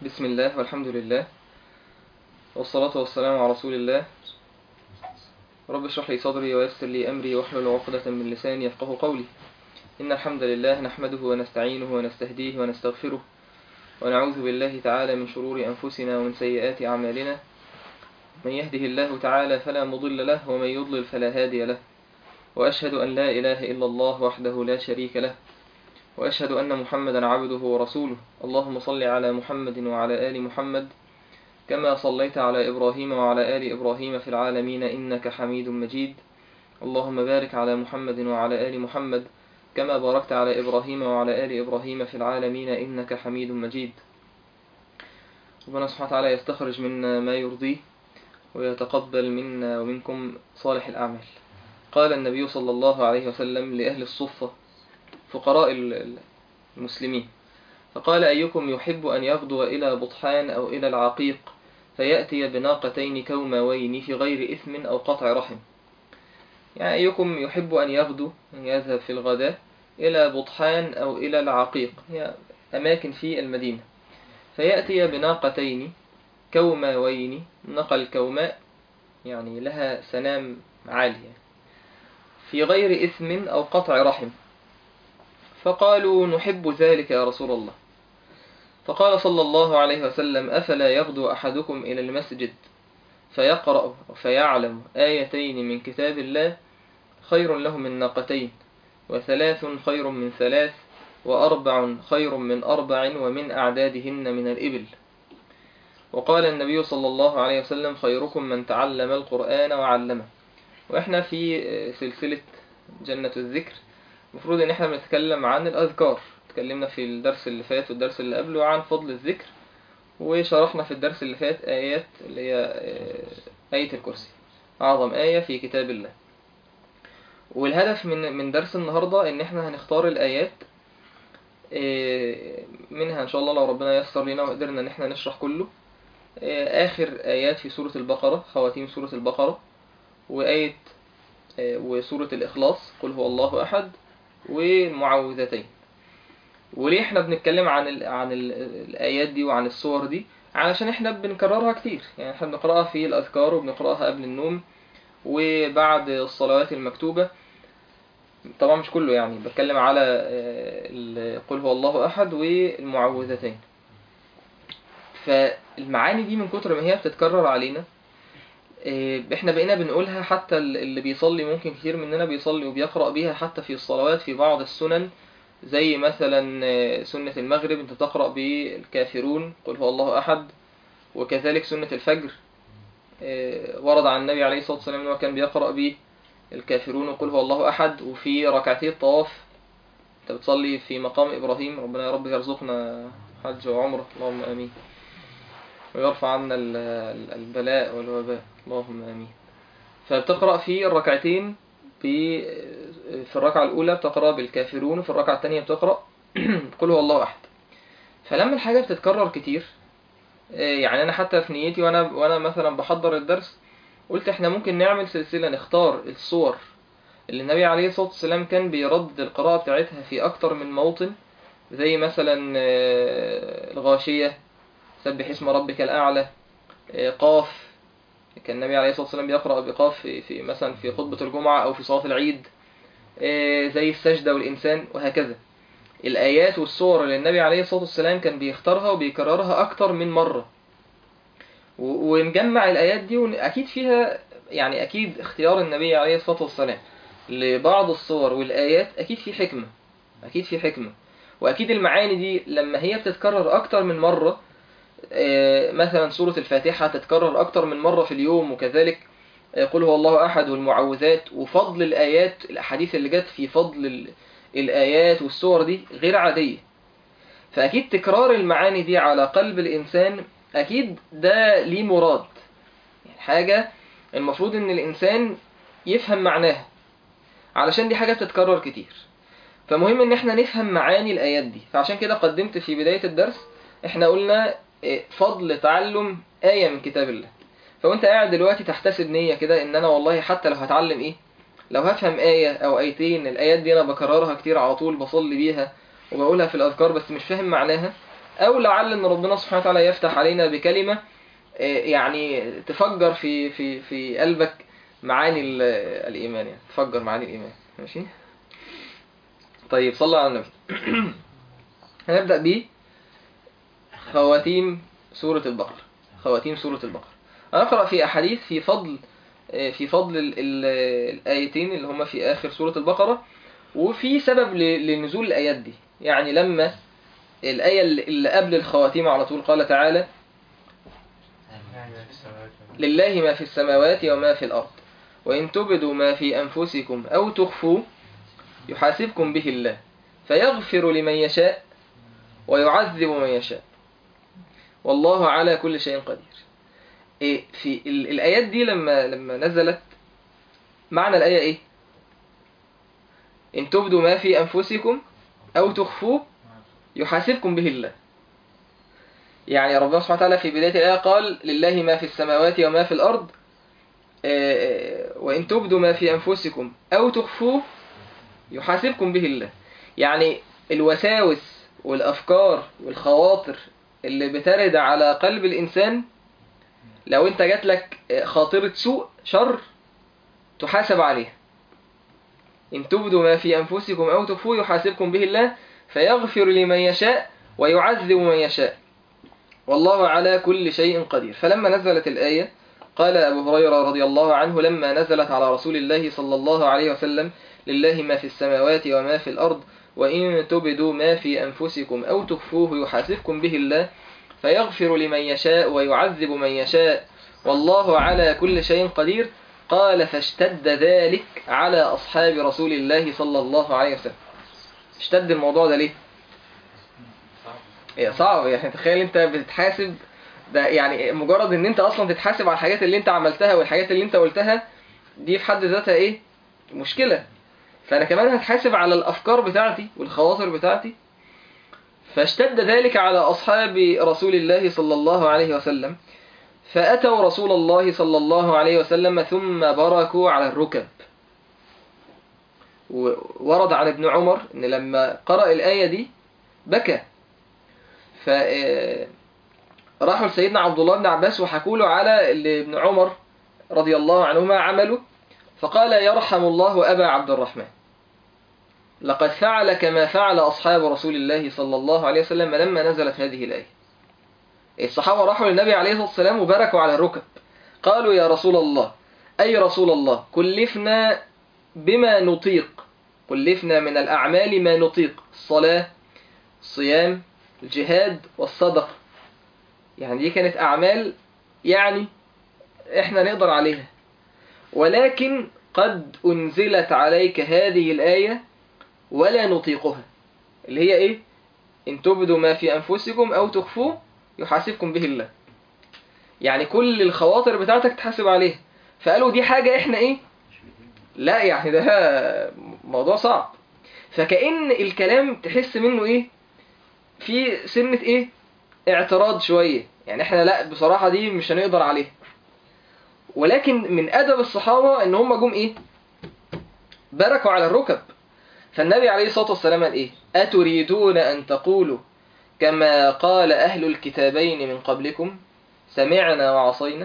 بسم الله والحمد لله والصلاة والسلام على رسول الله رب اشرح لي صدري ويسر لي أمري واحلل عقدة من لساني يفقه قولي إن الحمد لله نحمده ونستعينه ونستهديه ونستغفره ونعوذ بالله تعالى من شرور أنفسنا ومن سيئات أعمالنا من يهده الله تعالى فلا مضل له ومن يضلل فلا هادي له وأشهد أن لا إله إلا الله وحده لا شريك له وأشهد أن محمدا عبده ورسوله اللهم صل على محمد وعلى آل محمد كما صليت على إبراهيم وعلى آل إبراهيم في العالمين إنك حميد مجيد اللهم بارك على محمد وعلى آل محمد كما باركت على إبراهيم وعلى آل إبراهيم في العالمين إنك حميد مجيد ربنا سبحانه وتعالى يستخرج منا ما يرضيه ويتقبل منا ومنكم صالح الأعمال قال النبي صلى الله عليه وسلم لأهل الصفة فقراء المسلمين فقال أيكم يحب أن يغدو إلى بطحان أو إلى العقيق فيأتي بناقتين كوموين في غير إثم أو قطع رحم يعني أيكم يحب أن يغدو يذهب في الغداء إلى بطحان أو إلى العقيق هي أماكن في المدينة فيأتي بناقتين كوموين نقى الكوماء يعني لها سنام عالية في غير إثم أو قطع رحم فقالوا نحب ذلك يا رسول الله فقال صلى الله عليه وسلم أفلا يغدو أحدكم إلى المسجد فيقرأ فيعلم آيتين من كتاب الله خير له من ناقتين وثلاث خير من ثلاث وأربع خير من أربع ومن أعدادهن من الإبل وقال النبي صلى الله عليه وسلم خيركم من تعلم القرآن وعلمه وإحنا في سلسلة جنة الذكر المفروض ان احنا بنتكلم عن الاذكار اتكلمنا في الدرس اللي فات والدرس اللي قبله عن فضل الذكر وشرحنا في الدرس اللي فات ايات اللي هي آية الكرسي اعظم آية في كتاب الله والهدف من من درس النهاردة ان احنا هنختار الايات منها ان شاء الله لو ربنا يسر لنا وقدرنا ان احنا نشرح كله اخر ايات في سورة البقرة خواتيم سورة البقرة وآية وسورة الإخلاص قل هو الله أحد والمعوذتين وليه احنا بنتكلم عن ال عن ال الآيات دي وعن الصور دي علشان احنا بنكررها كتير يعني احنا بنقرأها في الأذكار وبنقرأها قبل النوم وبعد الصلوات المكتوبة طبعا مش كله يعني بتكلم على قل هو الله أحد والمعوذتين فالمعاني دي من كتر ما هي بتتكرر علينا احنا بقينا بنقولها حتى اللي بيصلي ممكن كتير مننا بيصلي وبيقرأ بيها حتى في الصلوات في بعض السنن زي مثلا سنة المغرب انت تقرأ بالكافرون قل هو الله أحد وكذلك سنة الفجر ورد عن النبي عليه الصلاة والسلام انه كان بيقرأ به الكافرون وقل هو الله أحد وفي ركعتي الطواف انت بتصلي في مقام إبراهيم ربنا يا رب يرزقنا حج وعمرة اللهم آمين ويرفع عنا البلاء والوباء اللهم امين فبتقرا في الركعتين في في الركعه الاولى بتقرا بالكافرون وفي الركعه الثانيه بتقرا قل هو الله احد فلما الحاجه بتتكرر كتير يعني انا حتى في نيتي وانا وانا مثلا بحضر الدرس قلت احنا ممكن نعمل سلسله نختار الصور اللي النبي عليه الصلاه والسلام كان بيرد القراءه بتاعتها في اكتر من موطن زي مثلا الغاشيه سبح اسم ربك الأعلى قاف كان النبي عليه الصلاة والسلام بيقرأ بقاف في, في مثلا في خطبة الجمعة أو في صلاة العيد زي السجدة والإنسان وهكذا الآيات والصور اللي النبي عليه الصلاة والسلام كان بيختارها وبيكررها أكتر من مرة ونجمع الآيات دي وأكيد فيها يعني أكيد اختيار النبي عليه الصلاة والسلام لبعض الصور والآيات أكيد في حكمة أكيد في حكمة وأكيد المعاني دي لما هي بتتكرر أكتر من مرة مثلا سورة الفاتحة تتكرر أكتر من مرة في اليوم وكذلك قل هو الله أحد والمعوذات وفضل الآيات الأحاديث اللي جت في فضل الآيات والسور دي غير عادية فأكيد تكرار المعاني دي على قلب الإنسان أكيد ده ليه مراد يعني حاجة المفروض إن الإنسان يفهم معناها علشان دي حاجة بتتكرر كتير فمهم إن احنا نفهم معاني الآيات دي فعشان كده قدمت في بداية الدرس احنا قلنا فضل تعلم آية من كتاب الله فوانت قاعد دلوقتي تحتسب نية كده ان انا والله حتى لو هتعلم ايه لو هفهم آية او آيتين الآيات دي انا بكررها كتير على طول بصلي بيها وبقولها في الأذكار بس مش فاهم معناها أو لعل أن ربنا سبحانه وتعالى يفتح علينا بكلمة آه، يعني تفجر في في في قلبك معاني ال- الإيمان يعني تفجر معاني الإيمان ماشي طيب صلى على النبي هنبدأ ب خواتيم سورة البقرة خواتيم سورة البقرة هنقرأ في أحاديث في فضل في فضل ال- ال- الآيتين اللي هما في آخر سورة البقرة وفي سبب ل- لنزول الآيات دي يعني لما الآية اللي اللي قبل الخواتيم على طول قال تعالى لله ما في السماوات وما في الأرض وإن تبدوا ما في أنفسكم أو تخفوه يحاسبكم به الله فيغفر لمن يشاء ويعذب من يشاء والله على كل شيء قدير إيه في ال- الآيات دي لما لما نزلت معنى الآية إيه؟ إن تبدوا ما في أنفسكم أو تخفوه يحاسبكم به الله يعني ربنا سبحانه وتعالى في بداية الآية قال لله ما في السماوات وما في الأرض آه، آه، وإن تبدوا ما في أنفسكم أو تخفوه يحاسبكم به الله يعني الوساوس والأفكار والخواطر اللي بترد على قلب الإنسان لو انت جات لك خاطرة سوء شر تحاسب عليها إن تبدوا ما في أنفسكم أو تخفوه يحاسبكم به الله فيغفر لمن يشاء ويعذب من يشاء والله على كل شيء قدير فلما نزلت الآية قال أبو هريرة رضي الله عنه لما نزلت على رسول الله صلى الله عليه وسلم لله ما في السماوات وما في الأرض وإن تبدوا ما في أنفسكم أو تخفوه يحاسبكم به الله فيغفر لمن يشاء ويعذب من يشاء والله على كل شيء قدير قال فاشتد ذلك على أصحاب رسول الله صلى الله عليه وسلم اشتد الموضوع ده ليه؟ إيه صعب يعني تخيل انت بتتحاسب ده يعني مجرد ان انت اصلا تتحاسب على الحاجات اللي انت عملتها والحاجات اللي انت قلتها دي في حد ذاتها ايه مشكلة فانا كمان هتحاسب على الافكار بتاعتي والخواطر بتاعتي فاشتد ذلك على اصحاب رسول الله صلى الله عليه وسلم فاتوا رسول الله صلى الله عليه وسلم ثم بركوا على الركب وورد عن ابن عمر ان لما قرأ الآية دي بكى ف راحوا لسيدنا عبد الله بن عباس وحكوا له على اللي ابن عمر رضي الله عنهما عمله فقال يرحم الله أبا عبد الرحمن لقد فعل كما فعل أصحاب رسول الله صلى الله عليه وسلم لما نزلت هذه الآية الصحابة راحوا للنبي عليه الصلاة والسلام وبركوا على الركب قالوا يا رسول الله أي رسول الله كلفنا بما نطيق كلفنا من الأعمال ما نطيق الصلاة الصيام الجهاد والصدقة يعني دي كانت أعمال يعني إحنا نقدر عليها ولكن قد أنزلت عليك هذه الآية ولا نطيقها اللي هي إيه إن تبدوا ما في أنفسكم أو تخفوه يحاسبكم به الله يعني كل الخواطر بتاعتك تحاسب عليها فقالوا دي حاجة إحنا إيه لا يعني ده موضوع صعب فكأن الكلام تحس منه إيه في سنة إيه اعتراض شوية يعني إحنا لا بصراحة دي مش هنقدر عليها ولكن من أدب الصحابة إن هم جم إيه بركوا على الركب فالنبي عليه الصلاة والسلام قال إيه أتريدون أن تقولوا كما قال أهل الكتابين من قبلكم سمعنا وعصينا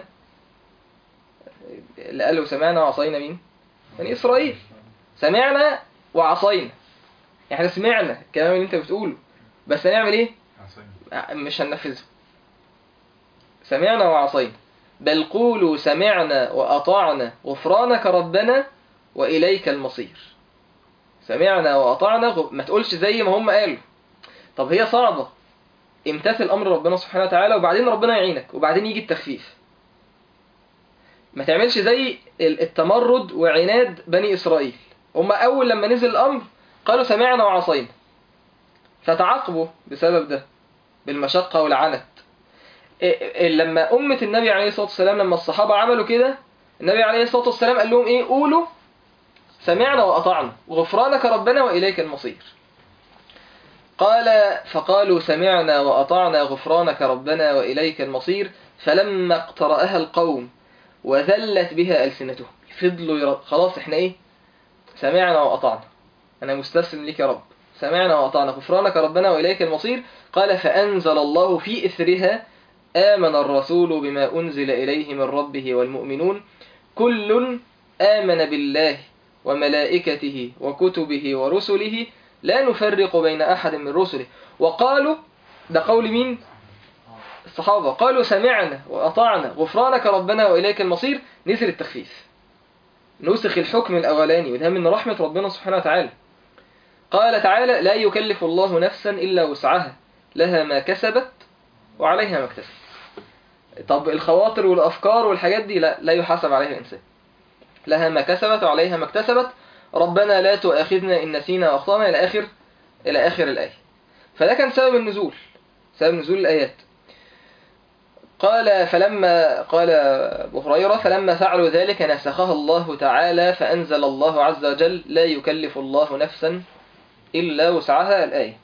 اللي قالوا سمعنا وعصينا مين بني إسرائيل سمعنا وعصينا احنا سمعنا الكلام اللي انت بتقوله بس هنعمل ايه مش هننفذه سمعنا وعصينا بل قولوا سمعنا وأطعنا غفرانك ربنا وإليك المصير سمعنا وأطعنا غ... ما تقولش زي ما هم قالوا طب هي صعبة امتثل أمر ربنا سبحانه وتعالى وبعدين ربنا يعينك وبعدين يجي التخفيف ما تعملش زي التمرد وعناد بني إسرائيل هم أول لما نزل الأمر قالوا سمعنا وعصينا فتعاقبوا بسبب ده بالمشقة والعنت لما أمة النبي عليه الصلاة والسلام لما الصحابة عملوا كده النبي عليه الصلاة والسلام قال لهم إيه قولوا سمعنا وأطعنا غفرانك ربنا وإليك المصير قال فقالوا سمعنا وأطعنا غفرانك ربنا وإليك المصير فلما اقترأها القوم وذلت بها ألسنتهم فضلوا يرد خلاص احنا ايه سمعنا وأطعنا أنا مستسلم لك يا رب سمعنا وأطعنا غفرانك ربنا وإليك المصير قال فأنزل الله في إثرها آمن الرسول بما أنزل إليه من ربه والمؤمنون كل آمن بالله وملائكته وكتبه ورسله لا نفرق بين أحد من رسله وقالوا ده قول مين الصحابة قالوا سمعنا وأطعنا غفرانك ربنا وإليك المصير نزل التخفيف نسخ الحكم الأولاني وده من رحمة ربنا سبحانه وتعالى قال تعالى لا يكلف الله نفسا إلا وسعها لها ما كسبت وعليها ما اكتسبت طب الخواطر والأفكار والحاجات دي لا, لا يحاسب عليها الإنسان لها ما كسبت وعليها ما اكتسبت ربنا لا تؤاخذنا إن نسينا وأخطأنا إلى آخر إلى آخر الآية فده كان سبب النزول سبب نزول الآيات قال فلما قال أبو هريرة فلما فعلوا ذلك نسخها الله تعالى فأنزل الله عز وجل لا يكلف الله نفسا إلا وسعها الآية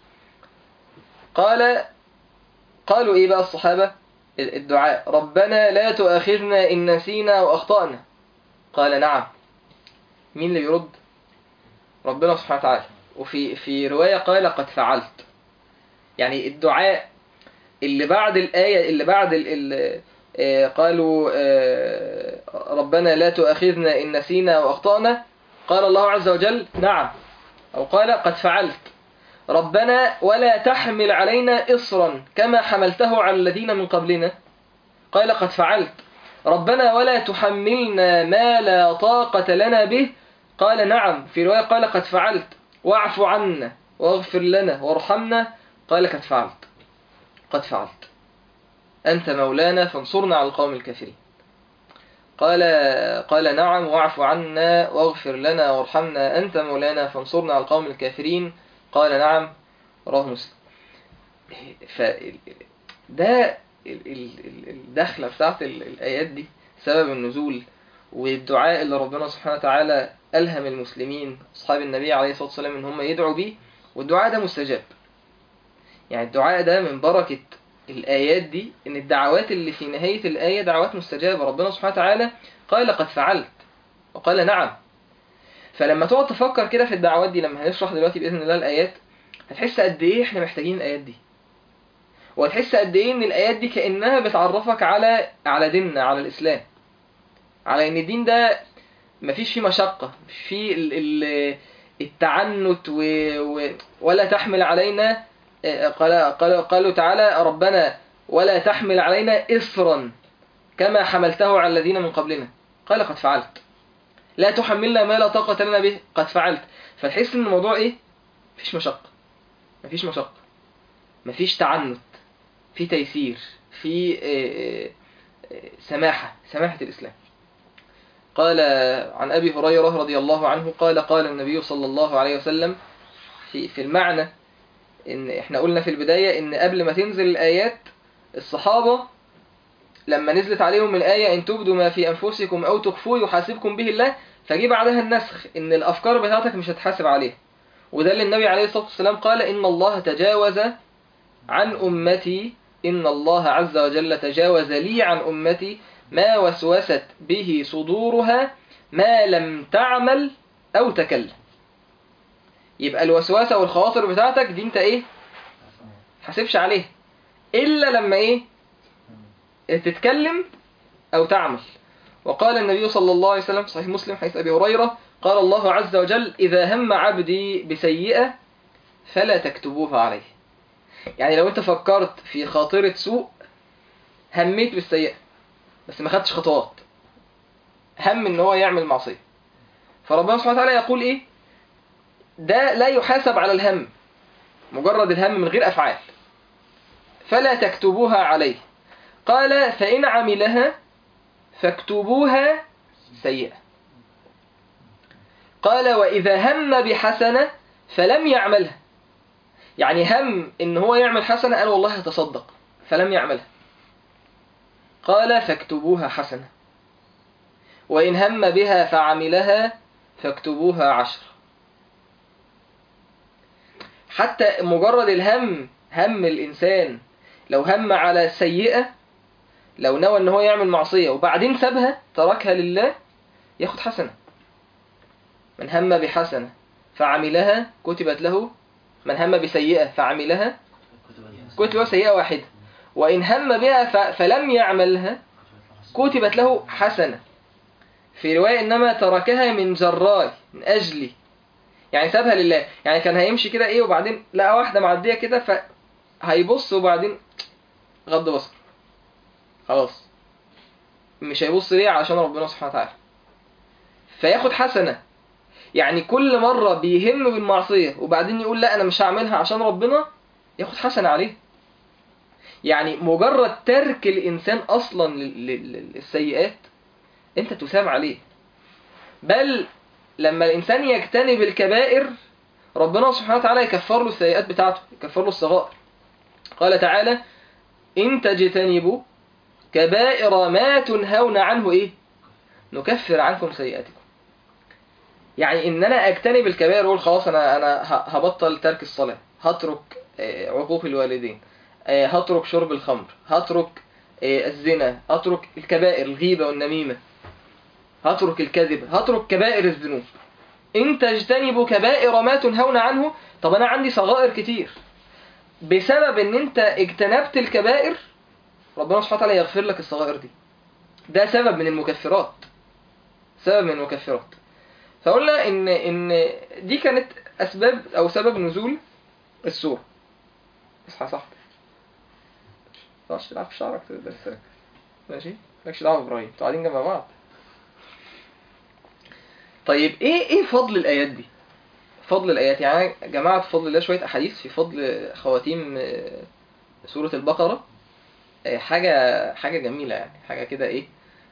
قال قالوا إيه بقى الصحابة الدعاء ربنا لا تؤاخذنا إن نسينا وأخطأنا قال نعم مين اللي بيرد ربنا سبحانه وتعالى وفي في رواية قال قد فعلت يعني الدعاء اللي بعد الآية اللي بعد ال ال آه قالوا آه ربنا لا تؤاخذنا إن نسينا وأخطأنا قال الله عز وجل نعم أو قال قد فعلت ربنا ولا تحمل علينا إصرا كما حملته على الذين من قبلنا قال قد فعلت ربنا ولا تحملنا ما لا طاقة لنا به قال نعم في رواية قال قد فعلت واعف عنا واغفر لنا وارحمنا قال قد فعلت قد فعلت أنت مولانا فانصرنا على القوم الكافرين قال قال نعم واعف عنا واغفر لنا وارحمنا أنت مولانا فانصرنا على القوم الكافرين قال نعم رواه مسلم ف ده الدخلة بتاعت الآيات دي سبب النزول والدعاء اللي ربنا سبحانه وتعالى ألهم المسلمين أصحاب النبي عليه الصلاة والسلام إن هم يدعوا بيه والدعاء ده مستجاب يعني الدعاء ده من بركة الآيات دي إن الدعوات اللي في نهاية الآية دعوات مستجابة ربنا سبحانه وتعالى قال قد فعلت وقال نعم فلما تقعد تفكر كده في الدعوات دي لما هنشرح دلوقتي بإذن الله الآيات هتحس قد إيه إحنا محتاجين الآيات دي وهتحس قد إيه إن الآيات دي كأنها بتعرفك على على ديننا على الإسلام على إن الدين ده مفيش فيه مشقة مش فيه ال ال التعنت و و ولا تحمل علينا قال قال قالوا تعالى ربنا ولا تحمل علينا إصرا كما حملته على الذين من قبلنا قال قد فعلت لا تحملنا ما لا طاقة لنا به قد فعلت فتحس ان الموضوع ايه مفيش مشقة مفيش مشقة مفيش تعنت في تيسير في سماحة سماحة الإسلام قال عن أبي هريرة رضي الله عنه قال قال النبي صلى الله عليه وسلم في في المعنى ان احنا قلنا في البداية ان قبل ما تنزل الآيات الصحابة لما نزلت عليهم الآية إن تبدوا ما في أنفسكم أو تخفوه يحاسبكم به الله فجي بعدها النسخ إن الأفكار بتاعتك مش هتحاسب عليها وده اللي النبي عليه الصلاة والسلام قال إن الله تجاوز عن أمتي إن الله عز وجل تجاوز لي عن أمتي ما وسوست به صدورها ما لم تعمل أو تكلم يبقى الوسوسة والخواطر بتاعتك دي انت ايه حاسبش عليه إلا لما ايه تتكلم أو تعمل وقال النبي صلى الله عليه وسلم صحيح مسلم حيث أبي هريرة قال الله عز وجل إذا هم عبدي بسيئة فلا تكتبوها عليه يعني لو انت فكرت في خاطرة سوء هميت بالسيئة بس ما خدتش خطوات هم ان هو يعمل معصية فربنا سبحانه وتعالى يقول ايه ده لا يحاسب على الهم مجرد الهم من غير أفعال فلا تكتبوها عليه قال فإن عملها فاكتبوها سيئة قال وإذا هم بحسنة فلم يعملها يعني هم إن هو يعمل حسنة قال والله هتصدق فلم يعملها قال فاكتبوها حسنة وإن هم بها فعملها فاكتبوها عشر حتى مجرد الهم هم الإنسان لو هم على سيئة لو نوى ان هو يعمل معصية وبعدين سابها تركها لله ياخد حسنة من هم بحسنة فعملها كتبت له من هم بسيئة فعملها كتب له سيئة واحدة وإن هم بها ف- فلم يعملها كتبت له حسنة في رواية إنما تركها من جراي من أجلي يعني سابها لله يعني كان هيمشي كده إيه وبعدين لقى واحدة معدية كده فهيبص وبعدين غض بصر خلاص مش هيبص ليه عشان ربنا سبحانه وتعالى فياخد حسنة يعني كل مرة بيهم بالمعصية وبعدين يقول لا أنا مش هعملها عشان ربنا ياخد حسنة عليه يعني مجرد ترك الإنسان أصلا لل- لل- للسيئات أنت تثاب عليه بل لما الإنسان يجتنب الكبائر ربنا سبحانه وتعالى يكفر له السيئات بتاعته يكفر له الصغائر قال تعالى إن تجتنبوا كبائر ما تنهون عنه إيه نكفر عنكم سيئاتكم يعني ان انا اجتنب الكبائر واقول خلاص انا انا ه- هبطل ترك الصلاه هترك آه، عقوق الوالدين آه، هترك شرب الخمر هترك آه، الزنا هترك الكبائر الغيبه والنميمه هترك الكذب هترك كبائر الذنوب ان تجتنبوا كبائر ما تنهون عنه طب انا عندي صغائر كتير بسبب ان انت اجتنبت الكبائر ربنا سبحانه وتعالى يغفر لك الصغائر دي ده سبب من المكفرات سبب من المكفرات فقلنا ان ان دي كانت اسباب او سبب نزول السورة اصحى صح مش تلعب في شعرك بس ماشي مالكش دعوه بابراهيم انتوا قاعدين جنب بعض طيب ايه ايه فضل الايات دي فضل الايات يعني أنا جمعت فضل الله شويه احاديث في فضل خواتيم آه، سوره البقره آه، حاجه حاجه جميله يعني حاجه كده ايه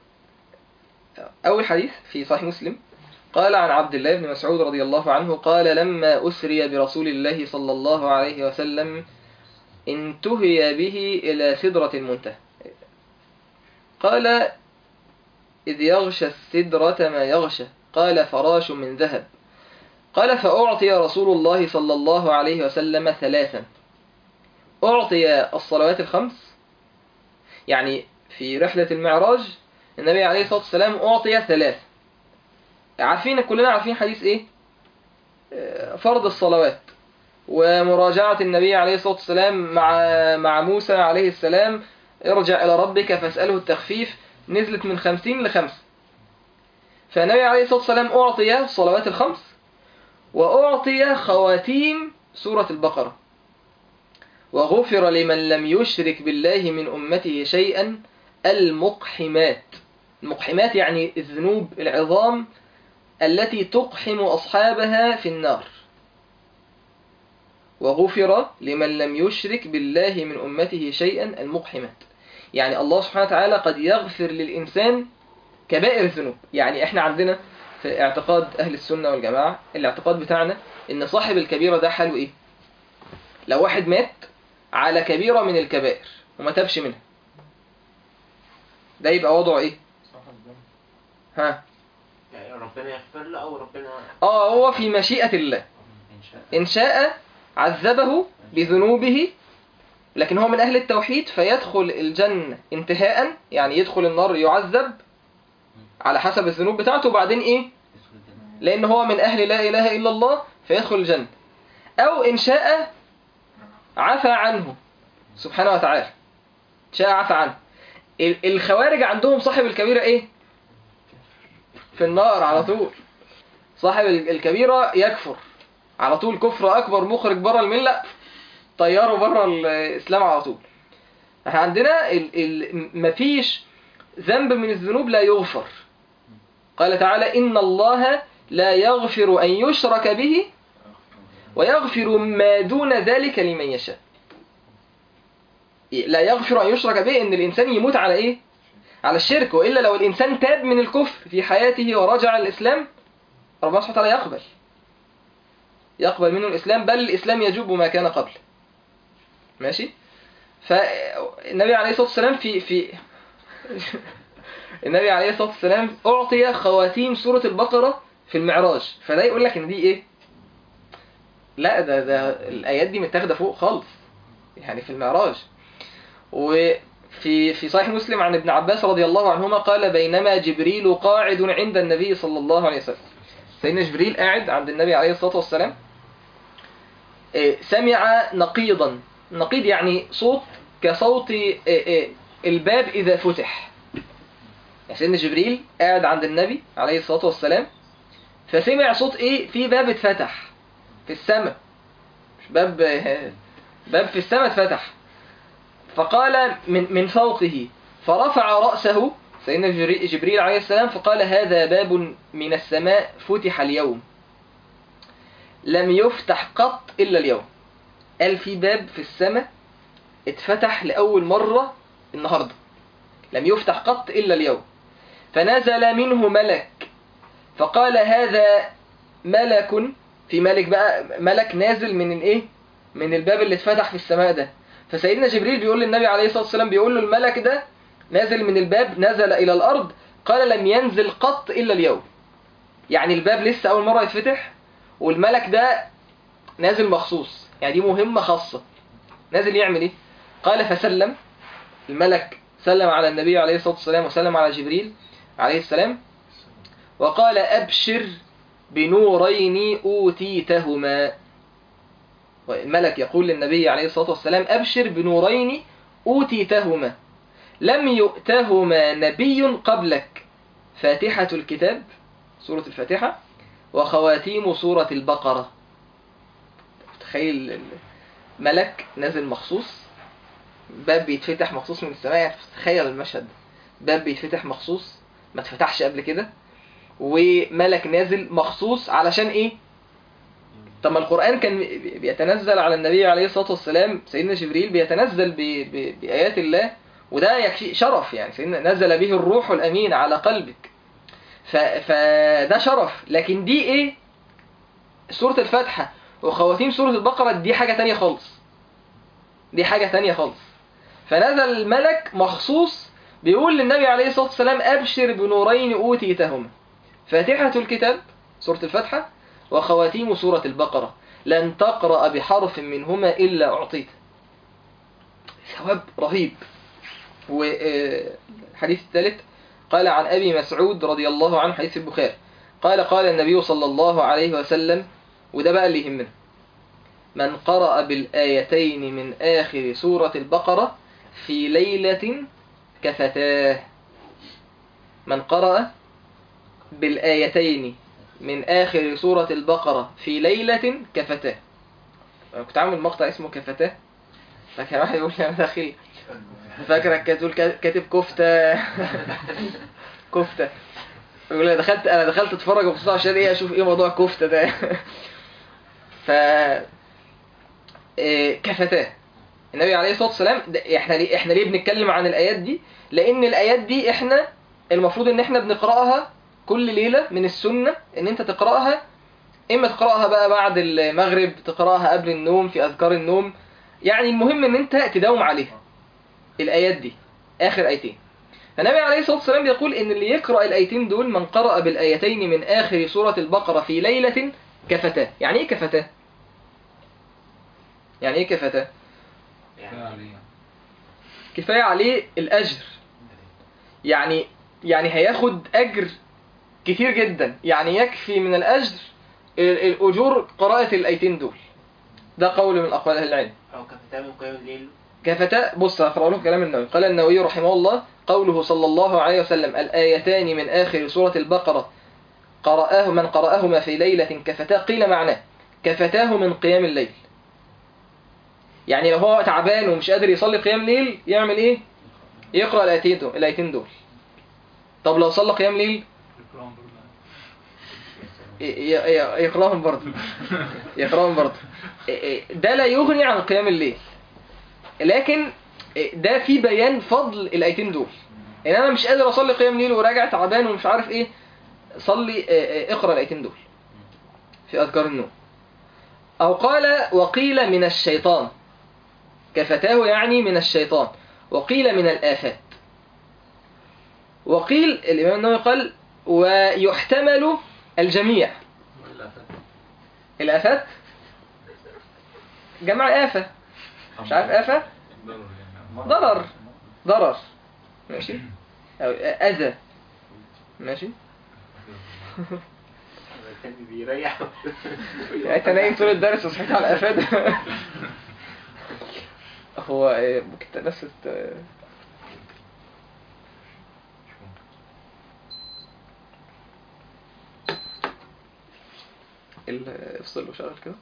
اول حديث في صحيح مسلم قال عن عبد الله بن مسعود رضي الله عنه قال لما أسري برسول الله صلى الله عليه وسلم انتهي به إلى سدرة المنتهى قال إذ يغشى السدرة ما يغشى قال فراش من ذهب قال فأعطي رسول الله صلى الله عليه وسلم ثلاثا أعطي الصلوات الخمس يعني في رحلة المعراج النبي عليه الصلاة والسلام أعطي ثلاث عارفين كلنا عارفين حديث ايه آه، فرض الصلوات ومراجعة النبي عليه الصلاة والسلام مع مع موسى عليه السلام ارجع إلى ربك فاسأله التخفيف نزلت من خمسين لخمس فالنبي عليه الصلاة والسلام أعطي الصلوات الخمس وأعطي خواتيم سورة البقرة وغفر لمن لم يشرك بالله من أمته شيئا المقحمات المقحمات يعني الذنوب العظام التي تقحم أصحابها في النار وغفر لمن لم يشرك بالله من أمته شيئا المقحمات يعني الله سبحانه وتعالى قد يغفر للإنسان كبائر الذنوب يعني احنا عندنا في اعتقاد أهل السنة والجماعة الاعتقاد بتاعنا إن صاحب الكبيرة ده حاله إيه لو واحد مات على كبيرة من الكبائر وما تابش منها ده يبقى وضعه إيه ها يعني ربنا يغفر له او ربنا اه هو في مشيئة الله ان شاء إن شاء عذبه بذنوبه لكن هو من أهل التوحيد فيدخل الجنة انتهاء يعني يدخل النار يعذب على حسب الذنوب بتاعته وبعدين إيه لأن هو من أهل لا إله إلا الله فيدخل الجنة أو إن شاء عفى عنه سبحانه وتعالى شاء عفى عنه ال- الخوارج عندهم صاحب الكبيرة إيه في النار على طول صاحب ال- الكبيرة يكفر على طول كفر أكبر مخرج بره الملة طياره بره الإسلام على طول احنا عندنا ال ال مفيش ذنب من الذنوب لا يغفر قال تعالى إن الله لا يغفر أن يشرك به ويغفر ما دون ذلك لمن يشاء لا يغفر أن يشرك به إن الإنسان يموت على إيه على الشرك وإلا لو الإنسان تاب من الكفر في حياته ورجع الإسلام ربنا سبحانه وتعالى يقبل يقبل منه الإسلام بل الإسلام يجوب ما كان قبل ماشي فالنبي عليه الصلاة والسلام في في النبي عليه الصلاة والسلام أعطي خواتيم سورة البقرة في المعراج فده يقول لك إن دي إيه لا ده ده الآيات دي متاخدة فوق خالص يعني في المعراج وفي في صحيح مسلم عن ابن عباس رضي الله عنهما قال بينما جبريل قاعد عند النبي صلى الله عليه وسلم سيدنا جبريل قاعد عند النبي عليه الصلاة والسلام آه، سمع نقيضا نقيض يعني صوت كصوت آه، آه، الباب إذا فتح يعني سيدنا جبريل قاعد عند النبي عليه الصلاة والسلام فسمع صوت إيه في باب اتفتح في السماء مش باب آه، باب في السماء اتفتح فقال من من فوقه فرفع رأسه سيدنا جبري- جبريل عليه السلام فقال هذا باب من السماء فتح اليوم لم يفتح قط إلا اليوم قال في باب في السماء اتفتح لأول مرة النهاردة لم يفتح قط إلا اليوم فنزل منه ملك فقال هذا ملك في ملك بقى ملك نازل من الايه من الباب اللي اتفتح في السماء ده فسيدنا جبريل بيقول للنبي عليه الصلاة والسلام بيقول له الملك ده نازل من الباب نزل إلى الأرض قال لم ينزل قط إلا اليوم يعني الباب لسه أول مرة يتفتح والملك ده نازل مخصوص يعني دي مهمة خاصة نازل يعمل ايه قال فسلم الملك سلم على النبي عليه الصلاة والسلام وسلم على جبريل عليه السلام وقال أبشر بنورين أوتيتهما الملك يقول للنبي عليه الصلاة والسلام أبشر بنورين أوتيتهما لم يؤتهما نبي قبلك فاتحة الكتاب سورة الفاتحة وخواتيم سورة البقرة تخيل ملك نازل مخصوص باب بيتفتح مخصوص من السماء تخيل المشهد ده. باب بيتفتح مخصوص ما اتفتحش قبل كده وملك نازل مخصوص علشان ايه طب ما القرآن كان بيتنزل على النبي عليه الصلاة والسلام سيدنا جبريل بيتنزل ب... ب... بآيات الله وده يكفي شرف يعني سيدنا نزل به الروح الأمين على قلبك ف... فده شرف لكن دي ايه سورة الفاتحة وخواتيم سورة البقرة دي حاجة تانية خالص دي حاجة تانية خالص فنزل الملك مخصوص بيقول للنبي عليه الصلاة والسلام أبشر بنورين أوتيتهما فاتحة الكتاب سورة الفاتحة وخواتيم سورة البقرة لن تقرأ بحرف منهما إلا أعطيت ثواب رهيب والحديث الثالث قال عن أبي مسعود رضي الله عنه حديث البخاري قال قال النبي صلى الله عليه وسلم وده بقى اللي يهمنا من قرأ بالآيتين من آخر سورة البقرة في ليلة كفتاه من قرأ بالآيتين من آخر سورة البقرة في ليلة كفتاه أنا كنت عامل مقطع اسمه كفتاه فكان واحد يقول لي أنا داخل فاكرك كتقول كاتب كفتة كفتة يقول لي دخلت أنا دخلت أتفرج وبصيت عشان إيه أشوف إيه موضوع كفتة ده ف إيه كفتاه النبي عليه الصلاة والسلام ده احنا ليه احنا ليه بنتكلم عن الآيات دي لأن الآيات دي احنا المفروض ان احنا بنقرأها كل ليلة من السنة ان انت تقرأها اما تقرأها بقى بعد المغرب تقرأها قبل النوم في اذكار النوم يعني المهم ان انت تداوم عليها الايات دي اخر ايتين فالنبي عليه الصلاة والسلام بيقول ان اللي يقرأ الايتين دول من قرأ بالايتين من اخر سورة البقرة في ليلة كفتاه يعني ايه كفتاه يعني ايه كفتاه يعني كفاية عليه الاجر يعني يعني هياخد اجر كتير جدا يعني يكفي من الاجر ال- الاجور قراءة الايتين دول ده قول من اقوال اهل العلم أو كفتاه من قيام الليل كفتاء بص هقرا لكم كلام النووي قال النووي رحمه الله قوله صلى الله عليه وسلم الآيتان من آخر سورة البقرة قرأه من قرأهما في ليلة كفتاه قيل معناه كفتاه من قيام الليل يعني لو هو تعبان ومش قادر يصلي قيام ليل يعمل ايه يقرأ الآيتين دول الآيتين دول طب لو صلى قيام ليل ي- ي- يقرأهم برضه يقرأهم برضه ده لا يغني عن قيام الليل لكن ده في بيان فضل الايتين دول ان انا مش قادر اصلي قيام ليل وراجع تعبان ومش عارف ايه صلي اه، اه، اقرا الايتين دول في اذكار النوم او قال وقيل من الشيطان كفتاه يعني من الشيطان وقيل من الافات وقيل الامام النووي قال ويحتمل الجميع الافات جمع آفة مش عارف آفة ضرر ضرر ماشي أو أذى ماشي بيريح يعني انت نايم طول الدرس وصحيت على الافاد هو آه، ممكن تنسى ت- ال- افصل وشغل كده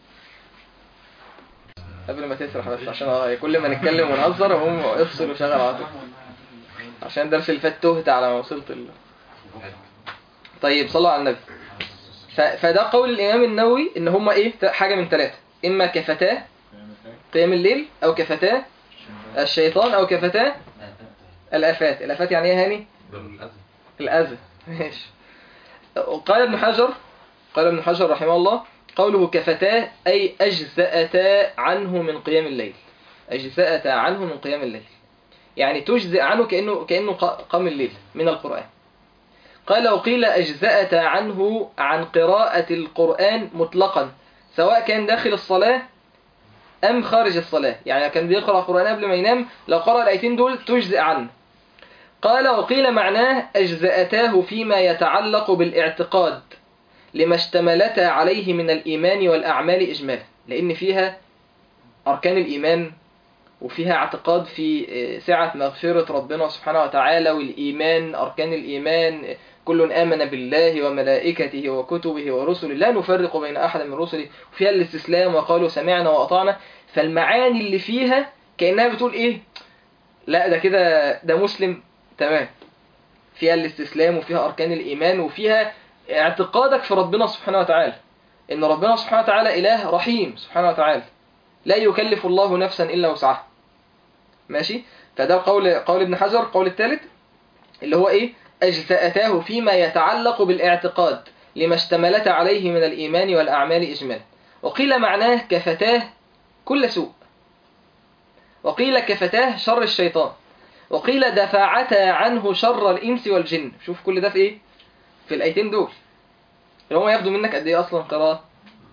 قبل ما تسرح بس عشان اه كل ما نتكلم ونهزر اقوم افصل وشغل على طول عشان الدرس اللي فات تهت على ما وصلت ال... طيب صلوا على النبي ف... فده قول الامام النووي ان هما ايه ت- حاجه من ثلاثه اما كفتاه قيام الليل او كفتاه الشيطان او كفتاه الافات الافات يعني ايه هاني الاذى ماشي قال ابن حجر قال ابن حجر رحمه الله قوله كفتاه اي اجزاتا عنه من قيام الليل اجزاتا عنه من قيام الليل يعني تجزئ عنه كانه كانه ق- قام الليل من القران قال وقيل اجزاتا عنه عن قراءه القران مطلقا سواء كان داخل الصلاه أم خارج الصلاة يعني كان بيقرأ القرآن قبل ما ينام لو قرأ الآيتين دول تجزئ عنه قال وقيل معناه أجزأتاه فيما يتعلق بالاعتقاد لما اشتملتا عليه من الإيمان والأعمال إجمالا لأن فيها أركان الإيمان وفيها اعتقاد في سعة مغفرة ربنا سبحانه وتعالى والإيمان أركان الإيمان كل آمن بالله وملائكته وكتبه ورسله لا نفرق بين أحد من رسله وفيها الاستسلام وقالوا سمعنا وأطعنا فالمعاني اللي فيها كأنها بتقول إيه لا ده كده ده مسلم تمام فيها الاستسلام وفيها أركان الإيمان وفيها اعتقادك في ربنا سبحانه وتعالى إن ربنا سبحانه وتعالى إله رحيم سبحانه وتعالى لا يكلف الله نفسا إلا وسعها ماشي فده قول قول ابن حجر قول الثالث اللي هو إيه أجزأتاه فيما يتعلق بالاعتقاد لما اشتملت عليه من الإيمان والأعمال إجمالا وقيل معناه كفتاه كل سوء وقيل كفتاه شر الشيطان وقيل دفعتا عنه شر الإنس والجن شوف كل ده في إيه في الآيتين دول اللي هم ياخدوا منك قد إيه أصلا قراءة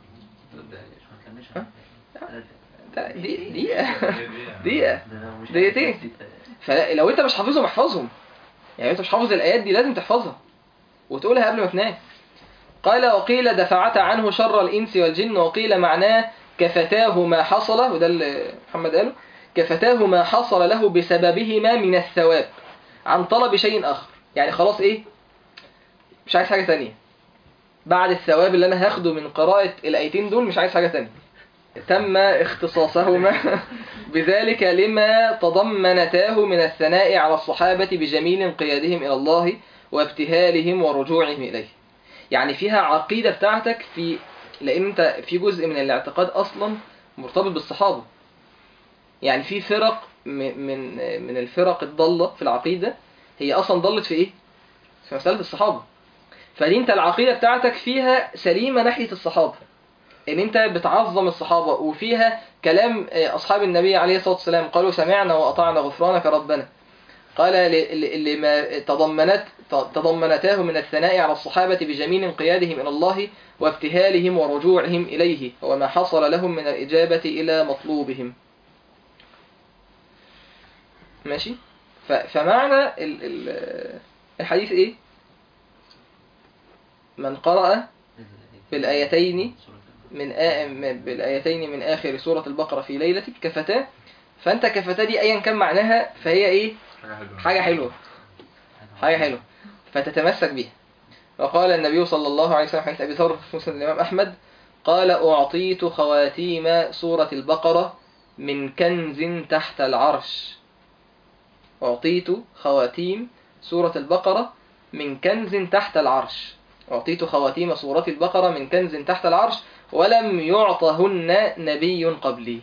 ده- دي دقيقة دقيقة دقيقتين. فلو أنت مش حافظهم احفظهم يعني أنت مش حافظ الآيات دي لازم تحفظها وتقولها قبل ما تنام قال وقيل دفعت عنه شر الإنس والجن وقيل معناه كفتاه ما حصل وده اللي محمد قاله كفتاه ما حصل له بسببهما من الثواب عن طلب شيء آخر يعني خلاص إيه مش عايز حاجة تانية بعد الثواب اللي أنا هاخده من قراءة الآيتين دول مش عايز حاجة تانية تم اختصاصهما بذلك لما تضمنتاه من الثناء على الصحابة بجميل انقيادهم إلى الله وابتهالهم ورجوعهم إليه يعني فيها عقيدة بتاعتك في لأن أنت في جزء من الاعتقاد أصلا مرتبط بالصحابة يعني في فرق م- من من الفرق الضالة في العقيدة هي أصلا ضلت في إيه؟ في مسألة الصحابة فدي أنت العقيدة بتاعتك فيها سليمة ناحية الصحابة ان انت بتعظم الصحابة وفيها كلام آه، اصحاب النبي عليه الصلاة والسلام قالوا سمعنا واطعنا غفرانك ربنا قال ل- ل- لما تضمنت تضمنتاه من الثناء على الصحابة بجميل انقيادهم إلى الله وابتهالهم ورجوعهم إليه وما حصل لهم من الإجابة إلى مطلوبهم ماشي ف- فمعنى ال- ال- الحديث إيه من قرأ بالآيتين من آ... من- بالآيتين من آخر سورة البقرة في ليلة كفتاه فأنت كفتاه دي أيا كان معناها فهي إيه حاجة حلوة حاجة حلوة فتتمسك بيها وقال النبي صلى الله عليه وسلم حديث أبي ثور في مسند الإمام أحمد قال أعطيت خواتيم سورة البقرة من كنز تحت العرش أعطيت خواتيم سورة البقرة من كنز تحت العرش أعطيت خواتيم سورة البقرة من كنز تحت العرش ولم يعطهن نبي قبلي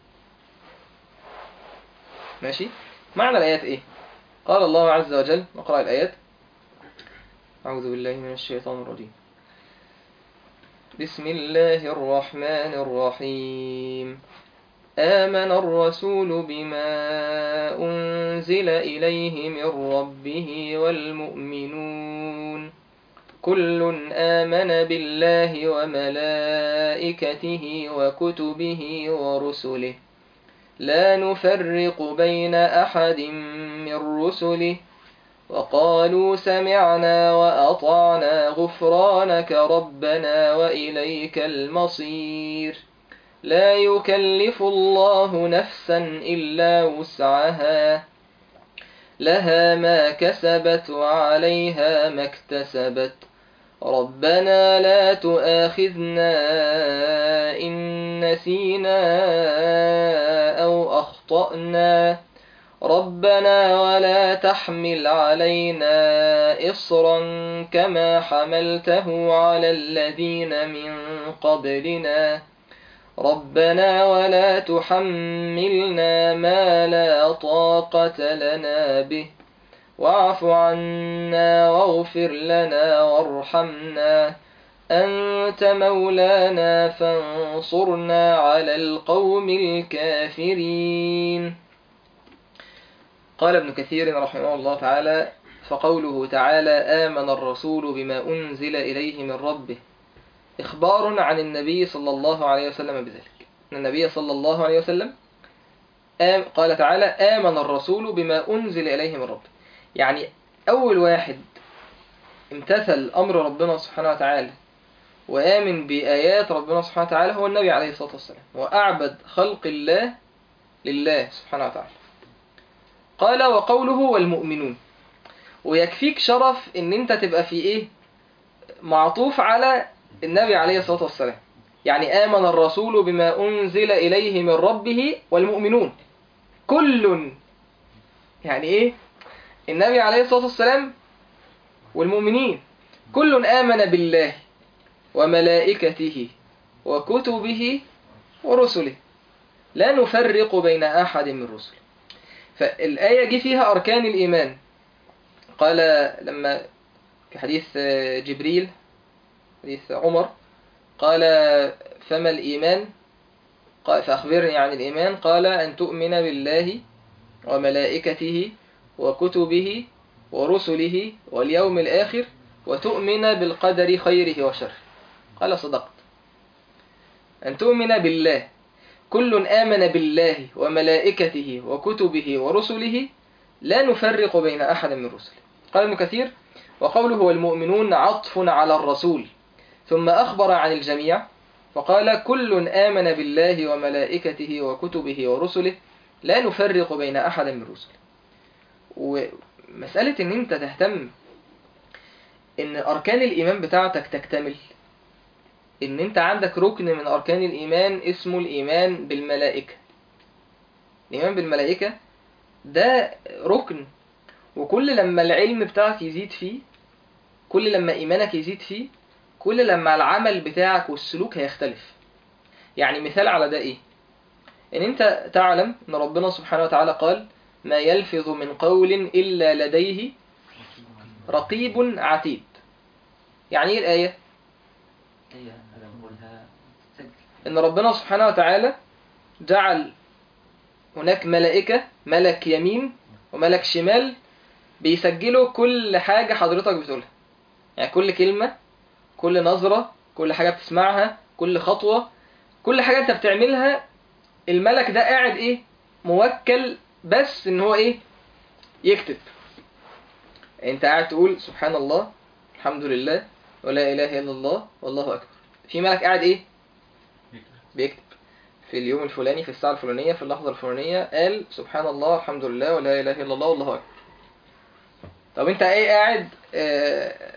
ماشي معنى الآيات إيه قال الله عز وجل نقرأ الآيات أعوذ بالله من الشيطان الرجيم بسم الله الرحمن الرحيم آمن الرسول بما أنزل إليه من ربه والمؤمنون كل آمن بالله وملائكته وكتبه ورسله لا نفرق بين أحد من رسله وقالوا سمعنا وأطعنا غفرانك ربنا وإليك المصير لا يكلف الله نفسا إلا وسعها لها ما كسبت وعليها ما اكتسبت ربنا لا تؤاخذنا إن نسينا أو أخطأنا ربنا ولا تحمل علينا إصرا كما حملته على الذين من قبلنا ربنا ولا تحملنا ما لا طاقة لنا به واعف عنا واغفر لنا وارحمنا أنت مولانا فانصرنا على القوم الكافرين قال ابن كثير رحمه الله تعالى فقوله تعالى آمن الرسول بما أنزل إليه من ربه إخبار عن النبي صلى الله عليه وسلم بذلك أن النبي صلى الله عليه وسلم آم قال تعالى آمن الرسول بما أنزل إليه من ربه يعني أول واحد امتثل أمر ربنا سبحانه وتعالى وآمن بآيات ربنا سبحانه وتعالى هو النبي عليه الصلاة والسلام وأعبد خلق الله لله سبحانه وتعالى قال وقوله والمؤمنون ويكفيك شرف ان انت تبقى في ايه معطوف على النبي عليه الصلاة والسلام يعني آمن الرسول بما أنزل إليه من ربه والمؤمنون كل يعني إيه النبي عليه الصلاة والسلام والمؤمنين كل آمن بالله وملائكته وكتبه ورسله لا نفرق بين أحد من رسله فالآية جه فيها أركان الإيمان قال لما في حديث جبريل حديث عمر قال فما الإيمان قال فأخبرني عن الإيمان قال أن تؤمن بالله وملائكته وكتبه ورسله واليوم الآخر وتؤمن بالقدر خيره وشره قال صدقت أن تؤمن بالله كل آمن بالله وملائكته وكتبه ورسله لا نفرق بين أحد من رسله قال ابن كثير وقوله والمؤمنون عطف على الرسول ثم أخبر عن الجميع فقال كل آمن بالله وملائكته وكتبه ورسله لا نفرق بين أحد من رسله ومسألة ان انت تهتم ان أركان الإيمان بتاعتك تكتمل ان انت عندك ركن من أركان الإيمان اسمه الإيمان بالملائكة الإيمان بالملائكة ده ركن وكل لما العلم بتاعك يزيد فيه كل لما إيمانك يزيد فيه كل لما العمل بتاعك والسلوك هيختلف يعني مثال على ده ايه ان انت تعلم ان ربنا سبحانه وتعالى قال ما يلفظ من قول الا لديه رقيب عتيد يعني ايه الايه هي أنا بقولها سجل ان ربنا سبحانه وتعالى جعل هناك ملائكة ملك يمين وملك شمال بيسجلوا كل حاجة حضرتك بتقولها يعني كل كلمة كل نظرة كل حاجة بتسمعها كل خطوة كل حاجة انت بتعملها الملك ده قاعد ايه موكل بس ان هو ايه يكتب انت قاعد تقول سبحان الله الحمد لله ولا اله الا الله والله اكبر في ملك قاعد ايه بيكتب في اليوم الفلاني في الساعة الفلانية في اللحظة الفلانية قال سبحان الله الحمد لله ولا إله إلا الله والله أكبر طب أنت إيه قاعد آه،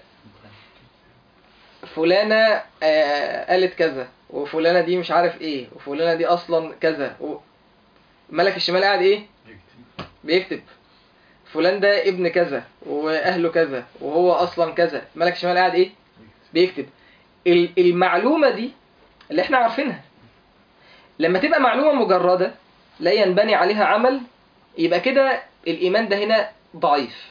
فلانة آه، قالت كذا وفلانة دي مش عارف إيه وفلانة دي أصلا كذا و... ملك الشمال قاعد إيه بيكتب فلان ده ابن كذا وأهله كذا وهو أصلا كذا ملك الشمال قاعد إيه بيكتب ال- المعلومة دي اللي احنا عارفينها لما تبقى معلومة مجردة لا ينبني عليها عمل يبقى كده الإيمان ده هنا ضعيف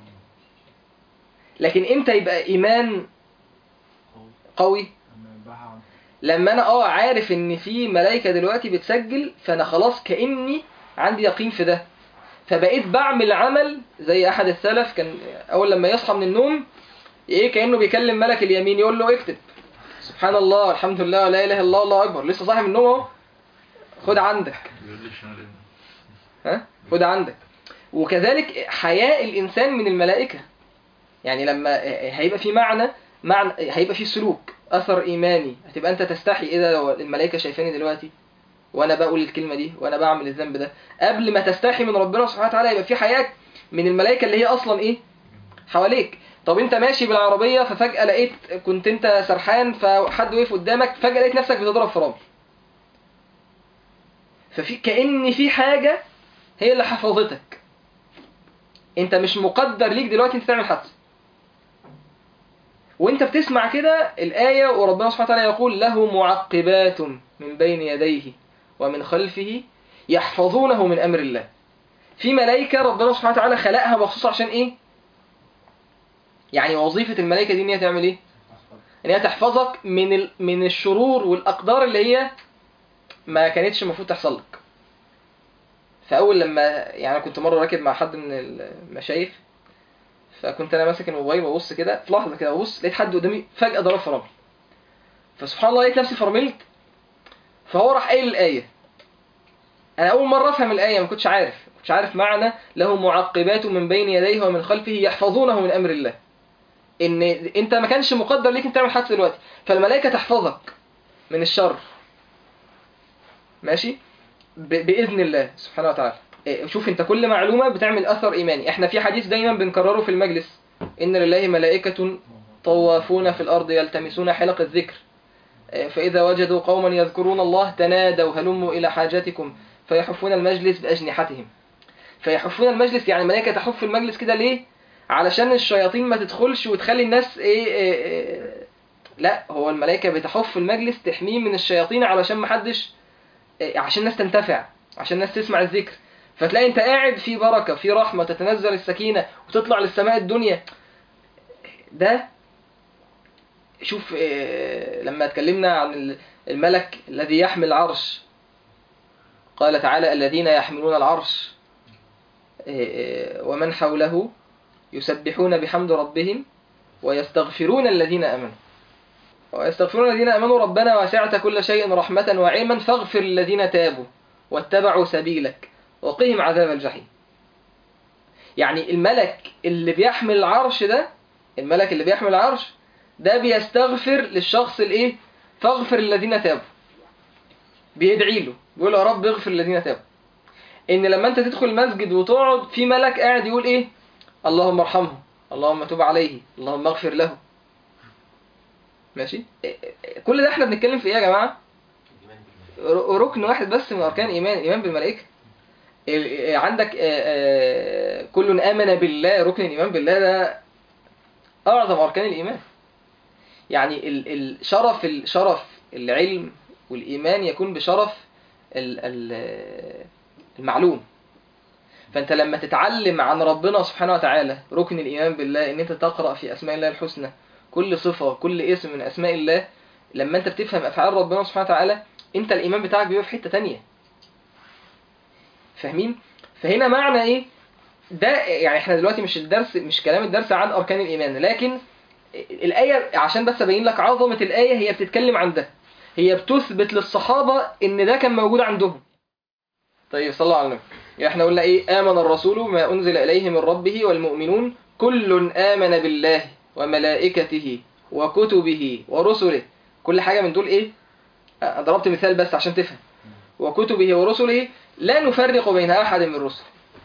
لكن امتى يبقى إيمان قوي لما أنا اه عارف إن في ملايكة دلوقتي بتسجل فأنا خلاص كأني عندي يقين في ده فبقيت بعمل عمل زي أحد السلف كان أول لما يصحى من النوم إيه كأنه بيكلم ملك اليمين يقول له اكتب سبحان الله الحمد لله ولا إله إلا الله الله أكبر لسه صاحي من النوم أهو خد عندك يقول لي الشمال ها خد عندك وكذلك حياء الانسان من الملائكه يعني لما هيبقى في معنى معنى هيبقى في سلوك اثر ايماني هتبقى انت تستحي ايه ده لو الملائكه شايفاني دلوقتي وانا بقول الكلمه دي وانا بعمل الذنب ده قبل ما تستحي من ربنا سبحانه وتعالى يبقى في حياك من الملائكه اللي هي اصلا ايه حواليك طب انت ماشي بالعربيه ففجاه لقيت كنت انت سرحان فحد وقف قدامك فجاه لقيت نفسك بتضرب فرامل ففي كأن في حاجه هي اللي حفظتك انت مش مقدر ليك دلوقتي انت تعمل حادثه وانت بتسمع كده الآية وربنا سبحانه وتعالى يقول له معقبات من بين يديه ومن خلفه يحفظونه من أمر الله في ملائكة ربنا سبحانه وتعالى خلقها مخصوص عشان إيه؟ يعني وظيفة الملائكة دي إن هي تعمل إيه؟ إن هي تحفظك من ال... من الشرور والأقدار اللي هي ما كانتش المفروض تحصل لك. فأول لما يعني أنا كنت مرة راكب مع حد من المشايخ فكنت انا ماسك الموبايل ببص كده في لحظه كده ببص لقيت حد قدامي فجاه ضرب فرامل فسبحان الله لقيت نفسي فرملت فهو راح قايل الايه انا اول مره افهم الايه ما كنتش عارف ما كنتش عارف معنى له معقبات من بين يديه ومن خلفه يحفظونه من امر الله ان انت ما كانش مقدر ليك انت تعمل حادثه دلوقتي فالملائكه تحفظك من الشر ماشي ب- باذن الله سبحانه وتعالى إيه، شوف انت كل معلومه بتعمل اثر ايماني احنا في حديث دايما بنكرره في المجلس ان لله ملائكه طوافون في الارض يلتمسون حلق الذكر إيه، فاذا وجدوا قوما يذكرون الله تنادوا هلموا الى حاجاتكم فيحفون المجلس باجنحتهم فيحفون المجلس يعني الملائكه تحف المجلس كده ليه علشان الشياطين ما تدخلش وتخلي الناس ايه, إيه, إيه لا هو الملائكه بتحف المجلس تحميه من الشياطين علشان ما حدش إيه، عشان الناس تنتفع عشان الناس تسمع الذكر فتلاقي انت قاعد في بركة في رحمة تتنزل السكينة وتطلع للسماء الدنيا ده شوف اه، لما اتكلمنا عن الملك الذي يحمل العرش قال تعالى الذين يحملون العرش اه، اه، ومن حوله يسبحون بحمد ربهم ويستغفرون الذين امنوا ويستغفرون الذين امنوا ربنا وسعت كل شيء رحمة وعلما فاغفر الذين تابوا واتبعوا سبيلك وقهم عذاب الجحيم يعني الملك اللي بيحمل العرش ده الملك اللي بيحمل العرش ده بيستغفر للشخص الايه فاغفر الذين تابوا بيدعي له بيقول له يا رب اغفر الذين تابوا ان لما انت تدخل المسجد وتقعد في ملك قاعد يقول ايه اللهم ارحمه اللهم تب عليه اللهم اغفر له ماشي كل ده احنا بنتكلم في ايه يا جماعه ر- ركن واحد بس من اركان الايمان الايمان بالملائكه ال- عندك آه، آه، كل آمن بالله ركن الإيمان بالله ده أعظم أركان الإيمان يعني ال- ال- شرف ال- شرف العلم والإيمان يكون بشرف ال- ال- المعلوم فأنت لما تتعلم عن ربنا سبحانه وتعالى ركن الإيمان بالله إن أنت تقرأ في أسماء الله الحسنى كل صفة كل اسم من أسماء الله لما أنت بتفهم أفعال ربنا سبحانه وتعالى أنت الإيمان بتاعك بيبقى في حتة تانية فاهمين فهنا معنى ايه ده يعني احنا دلوقتي مش الدرس مش كلام الدرس عن اركان الايمان لكن الايه عشان بس ابين لك عظمه الايه هي بتتكلم عن ده هي بتثبت للصحابه ان ده كان موجود عندهم طيب صلوا على النبي يعني احنا قلنا ايه امن الرسول ما انزل اليه من ربه والمؤمنون كل امن بالله وملائكته وكتبه ورسله كل حاجه من دول ايه أه، ضربت مثال بس عشان تفهم وكتبه ورسله لا نفرق بين احد من الرسل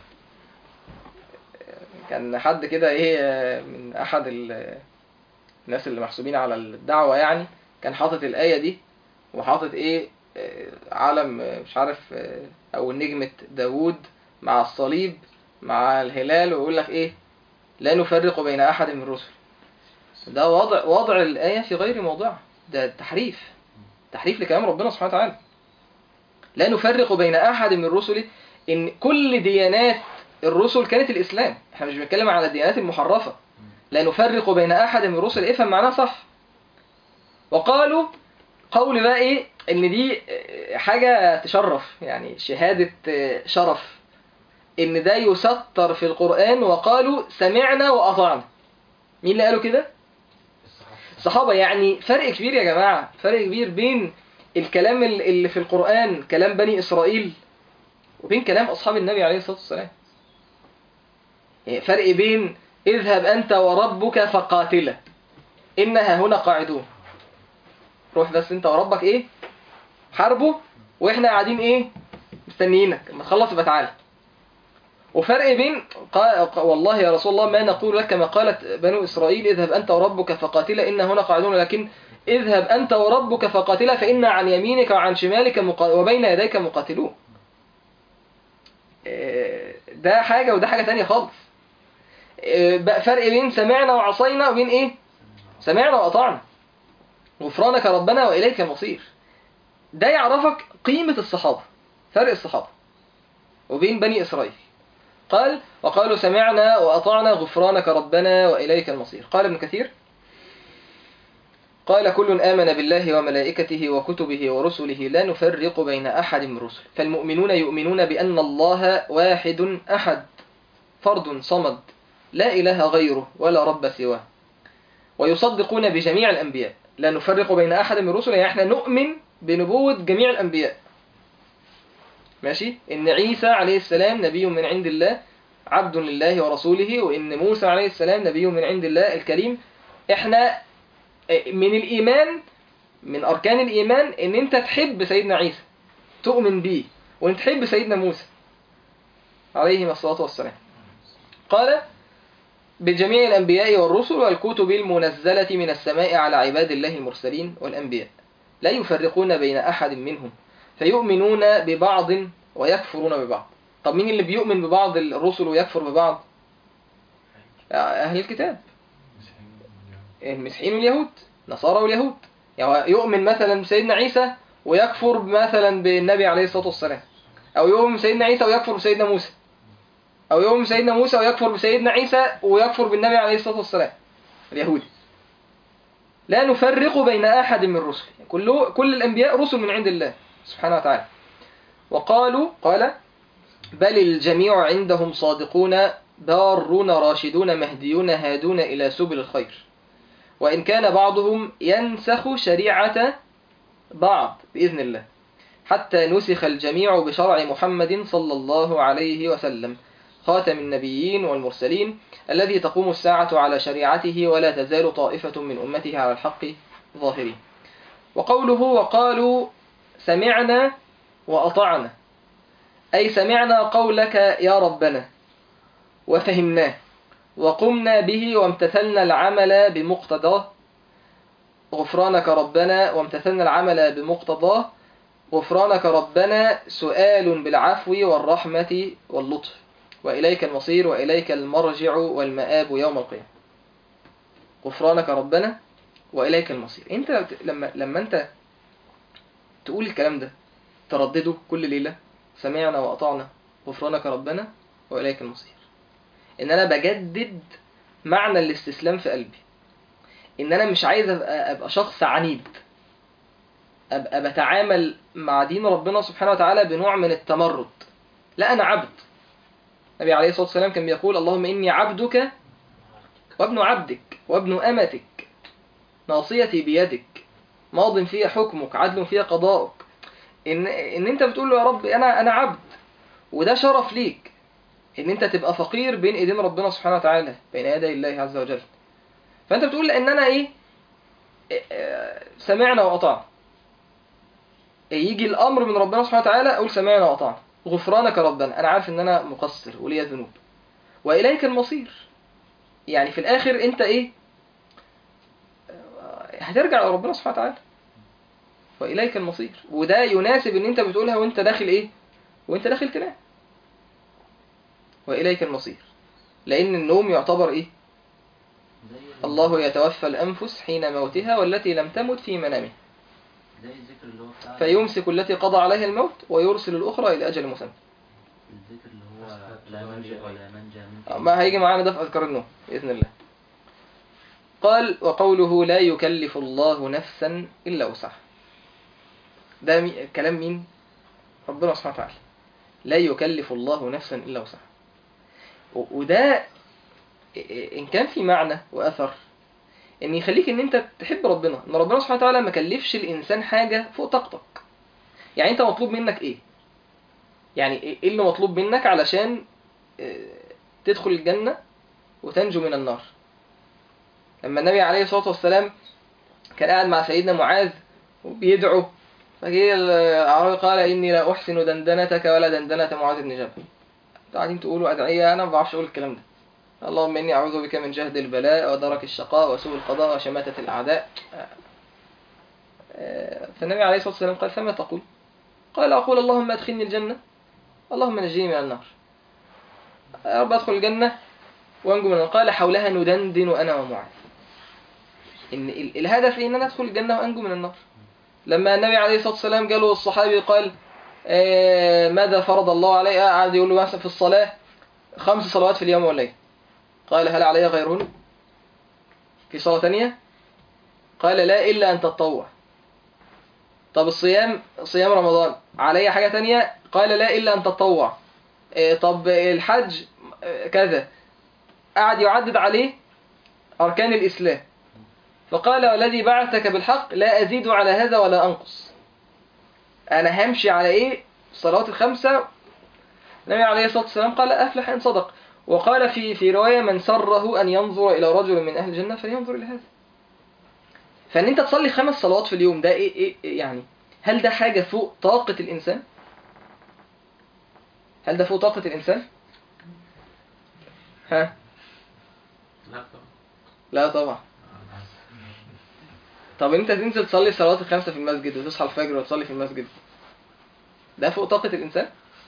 كان حد كده ايه من احد ال- الناس اللي محسوبين على الدعوة يعني كان حاطط الآية دي وحاطط ايه آه، علم آه، مش عارف آه، او نجمة داوود مع الصليب مع الهلال ويقول لك ايه لا نفرق بين احد من الرسل ده وضع وضع الآية في غير موضعها ده تحريف تحريف لكلام ربنا سبحانه وتعالى لا نفرق بين احد من رسله ان كل ديانات الرسل كانت الاسلام احنا مش بنتكلم على الديانات المحرفه لا نفرق بين احد من الرسل افهم معناها صح وقالوا قول بقى ايه ان دي آه، حاجه تشرف يعني شهاده آه، شرف ان ده يسطر في القران وقالوا سمعنا واطعنا مين اللي قالوا كده الصحابه يعني فرق كبير يا جماعه فرق كبير بين الكلام ال- اللي في القرآن كلام بني إسرائيل وبين كلام أصحاب النبي عليه الصلاة والسلام يعني فرق بين اذهب أنت وربك فقاتلا إنها هنا قاعدون روح بس أنت وربك إيه حاربوا وإحنا قاعدين إيه مستنيينك لما تخلص يبقى تعالى وفرق بين قا... قا- والله يا رسول الله ما نقول لك كما قالت بنو إسرائيل اذهب أنت وربك فقاتلا إن هنا قاعدون لكن اذهب أنت وربك فقاتلا فإن عن يمينك وعن شمالك مقا... وبين يديك مقاتلون إيه، ده حاجة وده حاجة تانية خالص إيه، بقى فرق بين سمعنا وعصينا وبين إيه سمعنا وأطعنا غفرانك ربنا وإليك المصير ده يعرفك قيمة الصحابة فرق الصحابة وبين بني إسرائيل قال وقالوا سمعنا وأطعنا غفرانك ربنا وإليك المصير قال ابن كثير قال كل آمن بالله وملائكته وكتبه ورسله لا نفرق بين أحد من رسله فالمؤمنون يؤمنون بأن الله واحد أحد فرد صمد لا إله غيره ولا رب سواه ويصدقون بجميع الأنبياء لا نفرق بين أحد من رسله يعني احنا نؤمن بنبوة جميع الأنبياء ماشي إن عيسى عليه السلام نبي من عند الله عبد لله ورسوله وإن موسى عليه السلام نبي من عند الله الكريم احنا من الإيمان من أركان الإيمان إن أنت تحب سيدنا عيسى تؤمن بيه وأن تحب سيدنا موسى عليهما الصلاة والسلام قال بجميع الأنبياء والرسل والكتب المنزلة من السماء على عباد الله المرسلين والأنبياء لا يفرقون بين أحد منهم فيؤمنون ببعض ويكفرون ببعض طب مين اللي بيؤمن ببعض الرسل ويكفر ببعض أهل الكتاب المسيحيين واليهود نصارى واليهود يعني يؤمن مثلا بسيدنا عيسى ويكفر مثلا بالنبي عليه الصلاة والسلام أو يؤمن بسيدنا عيسى ويكفر بسيدنا موسى أو يؤمن بسيدنا موسى ويكفر بسيدنا عيسى ويكفر بالنبي عليه الصلاة والسلام اليهودي لا نفرق بين أحد من رسله كل كل الأنبياء رسل من عند الله سبحانه وتعالى وقالوا قال بل الجميع عندهم صادقون بارون راشدون مهديون هادون إلى سبل الخير وإن كان بعضهم ينسخ شريعة بعض بإذن الله حتى نسخ الجميع بشرع محمد صلى الله عليه وسلم خاتم النبيين والمرسلين الذي تقوم الساعة على شريعته ولا تزال طائفة من أمته على الحق ظاهرين وقوله وقالوا سمعنا وأطعنا أي سمعنا قولك يا ربنا وفهمناه وقمنا به وامتثلنا العمل بمقتضاه غفرانك ربنا وامتثلنا العمل بمقتضاه غفرانك ربنا سؤال بالعفو والرحمة واللطف وإليك المصير وإليك المرجع والمآب يوم القيامة غفرانك ربنا وإليك المصير انت لما لما انت تقول الكلام ده تردده كل ليلة سمعنا وأطعنا غفرانك ربنا وإليك المصير ان انا بجدد معنى الاستسلام في قلبي ان انا مش عايز ابقى, أبقى شخص عنيد ابقى بتعامل مع دين ربنا سبحانه وتعالى بنوع من التمرد لا انا عبد النبي عليه الصلاه والسلام كان بيقول اللهم اني عبدك وابن عبدك وابن امتك ناصيتي بيدك ماض فيها حكمك عدل فيها قضاءك ان ان انت بتقول له يا رب انا انا عبد وده شرف ليك ان انت تبقى فقير بين ايدين ربنا سبحانه وتعالى بين يدي الله عز وجل فانت بتقول لان انا ايه سمعنا واطعنا يجي الامر من ربنا سبحانه وتعالى اقول سمعنا واطعنا غفرانك ربنا انا عارف ان انا مقصر ولي ذنوب واليك المصير يعني في الاخر انت ايه هترجع لربنا سبحانه وتعالى واليك المصير وده يناسب ان انت بتقولها وانت داخل ايه وانت داخل تنام وإليك المصير لأن النوم يعتبر إيه زي الله يتوفى الأنفس حين موتها والتي لم تمت في منامها زي الذكر اللي هو بتاع فيمسك التي قضى عليها الموت ويرسل الأخرى إلى أجل مسمى الذكر اللي هو لا منجا ولا منجا منك ما هيجي معانا ده في أذكار النوم بإذن الله قال وقوله لا يكلف الله نفسا إلا وسعها ده مي... كلام مين ربنا سبحانه وتعالى لا يكلف الله نفسا إلا وسعها و- وده إن كان في معنى وأثر إن يخليك إن أنت تحب ربنا إن ربنا سبحانه وتعالى ما كلفش الإنسان حاجة فوق طاقتك يعني أنت مطلوب منك إيه يعني إيه اللي مطلوب منك علشان آه، تدخل الجنة وتنجو من النار لما النبي عليه الصلاة والسلام كان قاعد مع سيدنا معاذ وبيدعو فجه الأعرابي قال إني لا أحسن دندنتك ولا دندنة معاذ بن جبل انتوا قاعدين تقولوا أدعية أنا ما بعرفش أقول الكلام ده اللهم إني أعوذ بك من جهد البلاء ودرك الشقاء وسوء القضاء وشماتة الأعداء آه، فالنبي عليه الصلاة والسلام قال فما تقول قال أقول اللهم أدخلني الجنة اللهم نجيني من النار يا رب أدخل الجنة وأنجو من النار قال حولها ندندن أنا ومعاذ إن ال- الهدف إيه إن أنا أدخل الجنة وأنجو من النار لما النبي عليه الصلاة والسلام جاله الصحابي قال آه، ماذا فرض الله علي قعد يقول له مثلا في الصلاة خمس صلوات في اليوم والليل قال هل علي غيرهن في صلاة تانية قال لا إلا أن تتطوع طب الصيام صيام رمضان علي حاجة تانية قال لا إلا أن تتطوع إيه، طب الحج آه، كذا قعد يعدد عليه أركان الإسلام فقال والذي بعثك بالحق لا أزيد على هذا ولا أنقص أنا همشي على إيه الصلوات الخمسة النبي عليه الصلاة والسلام قال أفلح إن صدق وقال في في رواية من سره أن ينظر إلى رجل من أهل الجنة فلينظر إلى هذا فإن أنت تصلي خمس صلوات في اليوم ده إيه, إيه إيه يعني هل ده حاجة فوق طاقة الإنسان؟ هل ده فوق طاقة الإنسان؟ ها؟ لا طبعا لا طبعا طب انت تنزل تصلي الصلوات الخمسة في المسجد وتصحى الفجر وتصلي في المسجد ده فوق طاقة الإنسان؟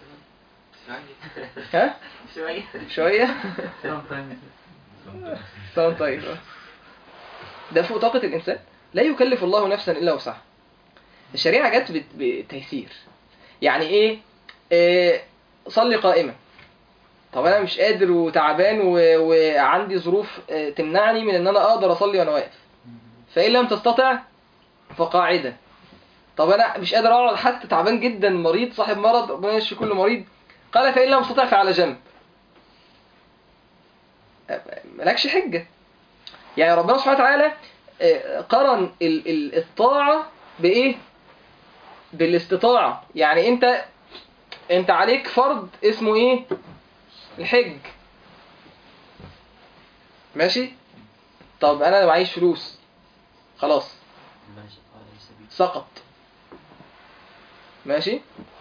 ها؟ شوية شوية؟ sometimes طبعا طيب آه. ده فوق طاقة الإنسان لا يكلف الله نفسا إلا وسعها الشريعة جت بت- بتيسير يعني إيه إيه، صلي قائما طب أنا مش قادر وتعبان و... وعندي ظروف آه، تمنعني من إن أنا أقدر أصلي وأنا واقف فإن لم تستطع فقاعدة طب أنا مش قادر أقعد حتى تعبان جدا مريض صاحب مرض ربنا يشفي كل مريض قال فإن لم تستطع فعلى جنب مالكش حجة يعني ربنا سبحانه وتعالى آه، قرن ال- ال- الطاعة بإيه؟ بالاستطاعة يعني أنت أنت عليك فرض اسمه إيه؟ الحج ماشي؟ طب أنا معيش فلوس خلاص ماشي قال ليس بي سقط ماشي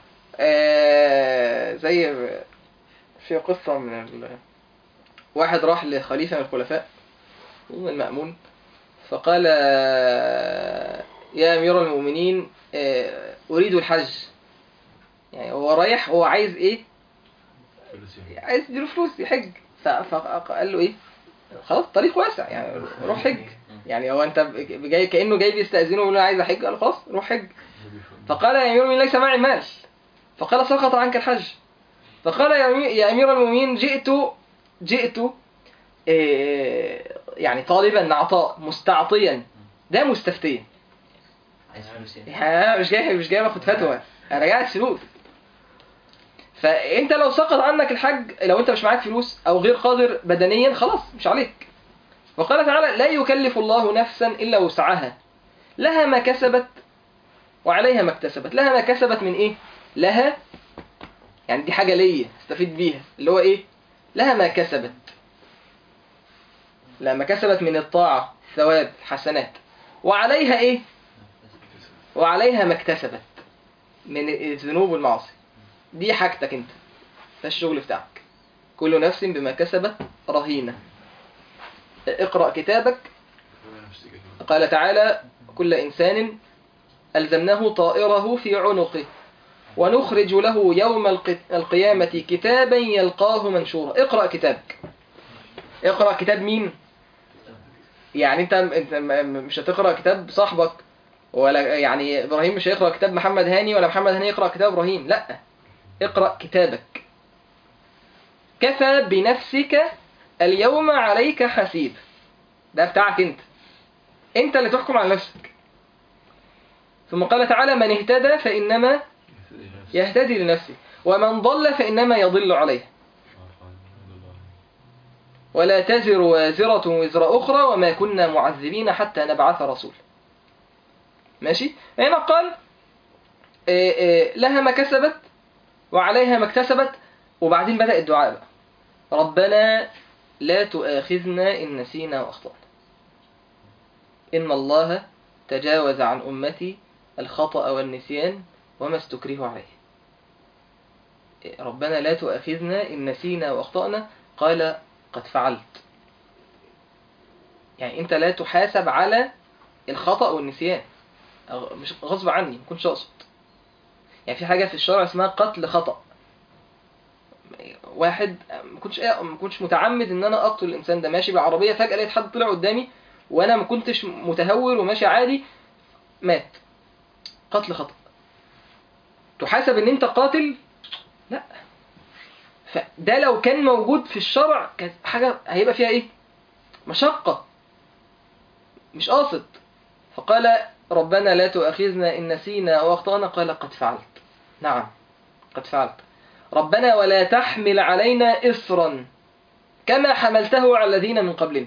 آه زي في قصة من ال... واحد راح لخليفة من الخلفاء من المأمون فقال آه، يا أمير المؤمنين آه، أريد الحج يعني هو رايح هو عايز إيه فلوس يعني. عايز يديله فلوس يحج ف- فقال له إيه خلاص الطريق واسع يعني روح حج يعني هو انت ب- جاي كانه جاي بيستاذنه ويقول له انا عايز احج قال له خلاص روح حج فقال يا امير المؤمنين ليس معي مال فقال سقط عنك الحج فقال يا أمي- يا امير المؤمنين جئت جئت إيه، يعني طالبا عطاء مستعطيا ده مستفتيا عايز فلوس يعني ها، مش جاي مش جاي باخد فتوى انا جاي عايز فلوس فانت لو سقط عنك الحج لو انت مش معاك فلوس او غير قادر بدنيا خلاص مش عليك وقال تعالى لا يكلف الله نفسا الا وسعها لها ما كسبت وعليها ما اكتسبت لها ما كسبت من ايه لها يعني دي حاجه ليا استفيد بيها اللي هو ايه لها ما كسبت لا ما كسبت من الطاعه ثواب حسنات وعليها ايه وعليها ما اكتسبت من الذنوب والمعاصي دي حاجتك انت ده الشغل بتاعك كل نفس بما كسبت رهينة اقرأ كتابك قال تعالى كل إنسان ألزمناه طائره في عنقه ونخرج له يوم الق- القيامة كتابا يلقاه منشورا اقرأ كتابك اقرأ كتاب مين يعني انت انت م- مش هتقرأ كتاب صاحبك ولا يعني ابراهيم مش هيقرا كتاب محمد هاني ولا محمد هاني يقرا كتاب ابراهيم لا اقرا كتابك كفى بنفسك اليوم عليك حسيب ده بتاعك انت انت اللي تحكم على نفسك ثم قال تعالى من اهتدى فانما يهتدي لنفسه ومن ضل فانما يضل عليه ولا تزر وازرة وزر أخرى وما كنا معذبين حتى نبعث رسول ماشي هنا قال إيه إيه لها ما كسبت وعليها ما اكتسبت وبعدين بدأ الدعاء بقى ربنا لا تؤاخذنا إن نسينا وأخطأنا إن الله تجاوز عن أمتي الخطأ والنسيان وما استكرهوا عليه ربنا لا تؤاخذنا إن نسينا وأخطأنا قال قد فعلت يعني أنت لا تحاسب على الخطأ والنسيان أو مش غصب عني ما كنتش أقصد يعني في حاجة في الشرع اسمها قتل خطأ واحد ما كنتش ما كنتش متعمد ان انا اقتل الانسان ده ماشي بالعربيه فجاه لقيت حد طلع قدامي وانا ما كنتش متهور وماشي عادي مات قتل خطأ تحاسب ان انت قاتل لا فده لو كان موجود في الشرع كانت حاجه هيبقى فيها ايه مشقه مش قاصد فقال ربنا لا تؤاخذنا ان نسينا او اخطانا قال قد فعلت نعم قد فعلت ربنا ولا تحمل علينا إصرا كما حملته على الذين من قبلنا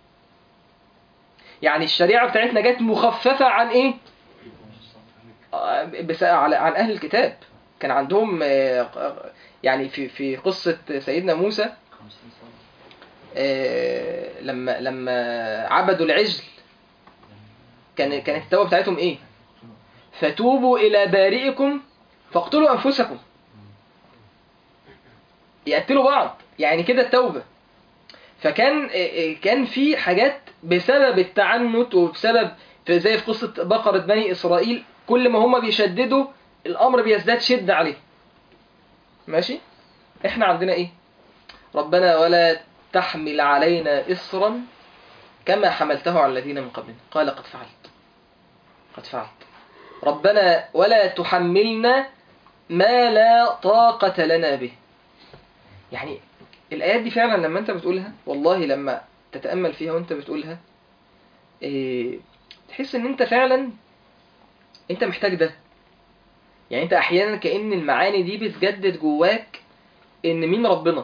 يعني الشريعة بتاعتنا جت مخففة عن إيه؟ آه، بس على عن أهل الكتاب كان عندهم آه، يعني في في قصة سيدنا موسى 50 صلاة آه، لما لما عبدوا العجل كان كانت التوبة بتاعتهم إيه؟ فتوبوا إلى بارئكم فاقتلوا أنفسكم يقتلوا بعض يعني كده التوبة فكان كان في حاجات بسبب التعنت وبسبب في زي في قصة بقرة بني إسرائيل كل ما هم بيشددوا الأمر بيزداد شدة عليه ماشي احنا عندنا ايه ربنا ولا تحمل علينا إصرا كما حملته على الذين من قبلنا قال قد فعلت قد فعلت ربنا ولا تحملنا ما لا طاقة لنا به يعني الآيات دي فعلا لما أنت بتقولها والله لما تتأمل فيها وأنت بتقولها إيه تحس إن أنت فعلا أنت محتاج ده يعني أنت أحيانا كأن المعاني دي بتجدد جواك إن مين ربنا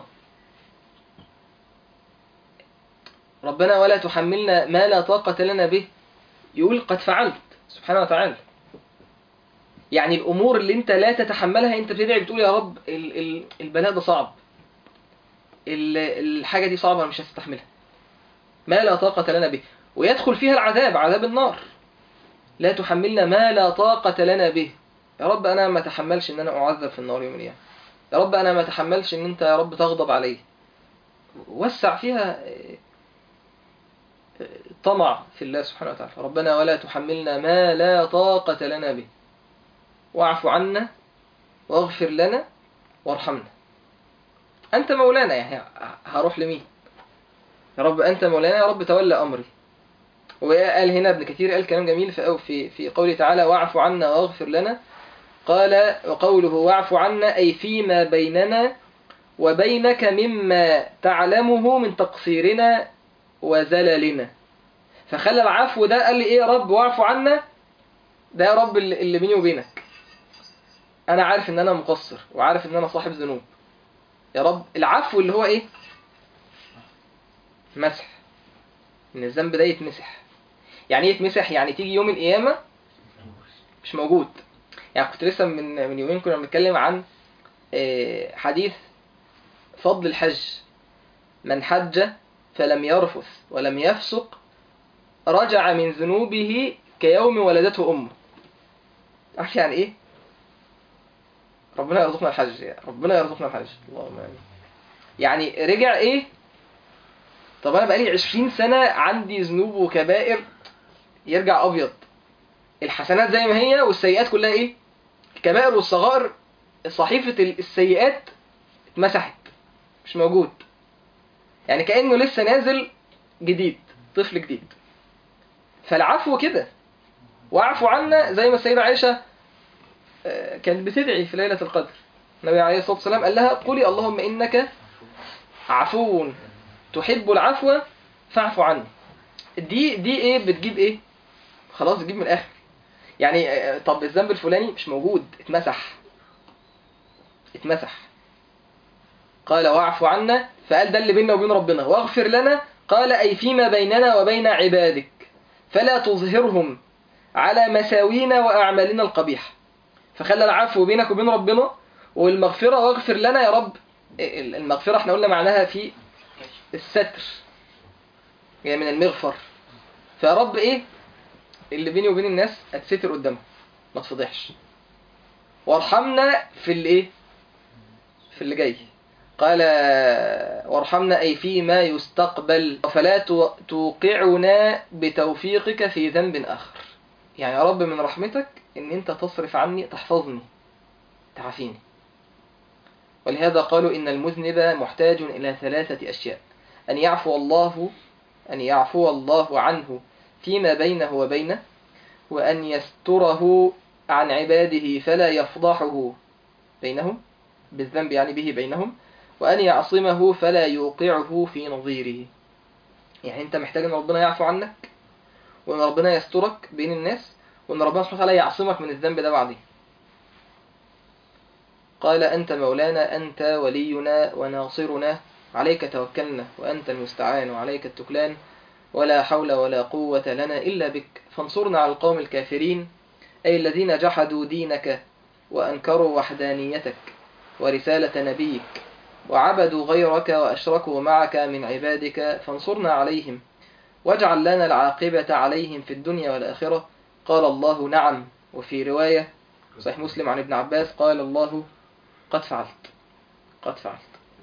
ربنا ولا تحملنا ما لا طاقة لنا به يقول قد فعلت سبحانه وتعالى يعني الأمور اللي أنت لا تتحملها أنت بتدعي بتقول يا رب ال- ال- البلاء ده صعب ال- الحاجة دي صعبة أنا مش هستحملها ما لا طاقة لنا به ويدخل فيها العذاب عذاب النار لا تحملنا ما لا طاقة لنا به يا رب أنا ما أتحملش إن أنا أعذب في النار يوم القيامة يا رب أنا ما أتحملش إن أنت يا رب تغضب علي وسع فيها آه، آه، طمع في الله سبحانه وتعالى ربنا ولا تحملنا ما لا طاقة لنا به واعف عنا واغفر لنا وارحمنا أنت مولانا يعني هروح لمين يا رب أنت مولانا يا رب تولى أمري وقال هنا ابن كثير قال كلام جميل في في في قوله تعالى واعف عنا واغفر لنا قال وقوله واعف عنا أي فيما بيننا وبينك مما تعلمه من تقصيرنا وزللنا فخلى العفو ده قال لي ايه يا رب واعف عنا ده يا رب اللي اللي بيني وبينك انا عارف ان انا مقصر وعارف ان انا صاحب ذنوب يا رب العفو اللي هو ايه مسح ان الذنب ده يتمسح يعني ايه يتمسح يعني تيجي يوم القيامه مش موجود يعني كنت لسه من من يومين كنا بنتكلم عن آه، حديث فضل الحج من حج فلم يرفث ولم يفسق رجع من ذنوبه كيوم ولدته امه عارف يعني ايه ربنا يرزقنا الحج يعني ربنا يرزقنا الحج اللهم امين يعني رجع ايه طب انا بقالي 20 سنه عندي ذنوب وكبائر يرجع ابيض الحسنات زي ما هي والسيئات كلها ايه الكبائر والصغائر صحيفه السيئات اتمسحت مش موجود يعني كانه لسه نازل جديد طفل جديد فالعفو كده واعفو عنا زي ما السيدة عائشة آه، كانت بتدعي في ليلة القدر النبي عليه الصلاة والسلام قال لها قولي اللهم إنك عفو تحب العفو فاعف عني دي دي ايه بتجيب ايه خلاص تجيب من الاخر يعني آه، طب الذنب الفلاني مش موجود اتمسح اتمسح قال واعف عنا فقال ده اللي بيننا وبين ربنا واغفر لنا قال أي فيما بيننا وبين عبادك فلا تظهرهم على مساوينا وأعمالنا القبيحة فخلى العفو بينك وبين ربنا والمغفرة واغفر لنا يا رب ال- المغفرة احنا قلنا معناها في الستر جاي من المغفر فيا رب ايه اللي بيني وبين الناس اتستر قدامهم ما تفضحش وارحمنا في الايه في اللي جاي قال وارحمنا أي فيما يستقبل فلا تو- توقعنا بتوفيقك في ذنب آخر يعني يا رب من رحمتك ان انت تصرف عني تحفظني تعافيني ولهذا قالوا إن المذنب محتاج إلى ثلاثة أشياء أن يعفو الله أن يعفو الله عنه فيما بينه وبينه وأن يستره عن عباده فلا يفضحه بينهم بالذنب يعني به بينهم وأن يعصمه فلا يوقعه في نظيره يعني أنت محتاج أن ربنا يعفو عنك وأن ربنا يسترك بين الناس وأن ربنا سبحانه وتعالى يعصمك من الذنب ده بعدين قال أنت مولانا أنت ولينا وناصرنا عليك توكلنا وأنت المستعان وعليك التكلان ولا حول ولا قوة لنا إلا بك فانصرنا على القوم الكافرين أي الذين جحدوا دينك وأنكروا وحدانيتك ورسالة نبيك وعبدوا غيرك وأشركوا معك من عبادك فانصرنا عليهم واجعل لنا العاقبة عليهم في الدنيا والآخرة قال الله نعم وفي رواية صحيح مسلم عن ابن عباس قال الله قد فعلت قد فعلت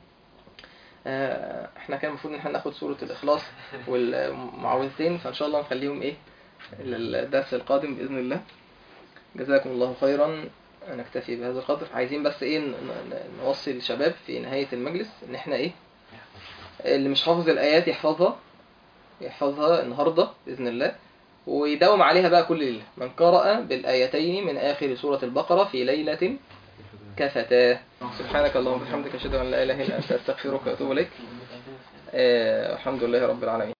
آه، احنا كان المفروض ان احنا ناخد سورة الإخلاص والمعوذتين فإن شاء الله نخليهم ايه للدرس القادم بإذن الله جزاكم الله خيرا نكتفي بهذا القدر عايزين بس ايه ن- ن- نوصي للشباب في نهاية المجلس ان احنا ايه اللي مش حافظ الآيات يحفظها يحفظها النهاردة بإذن الله ويداوم عليها بقى كل ليلة من قرأ بالآيتين من آخر سورة البقرة في ليلة كفتاه سبحانك اللهم وبحمدك أشهد أن لا إله إلا أنت أستغفرك وأتوب إليك آه، الحمد لله رب العالمين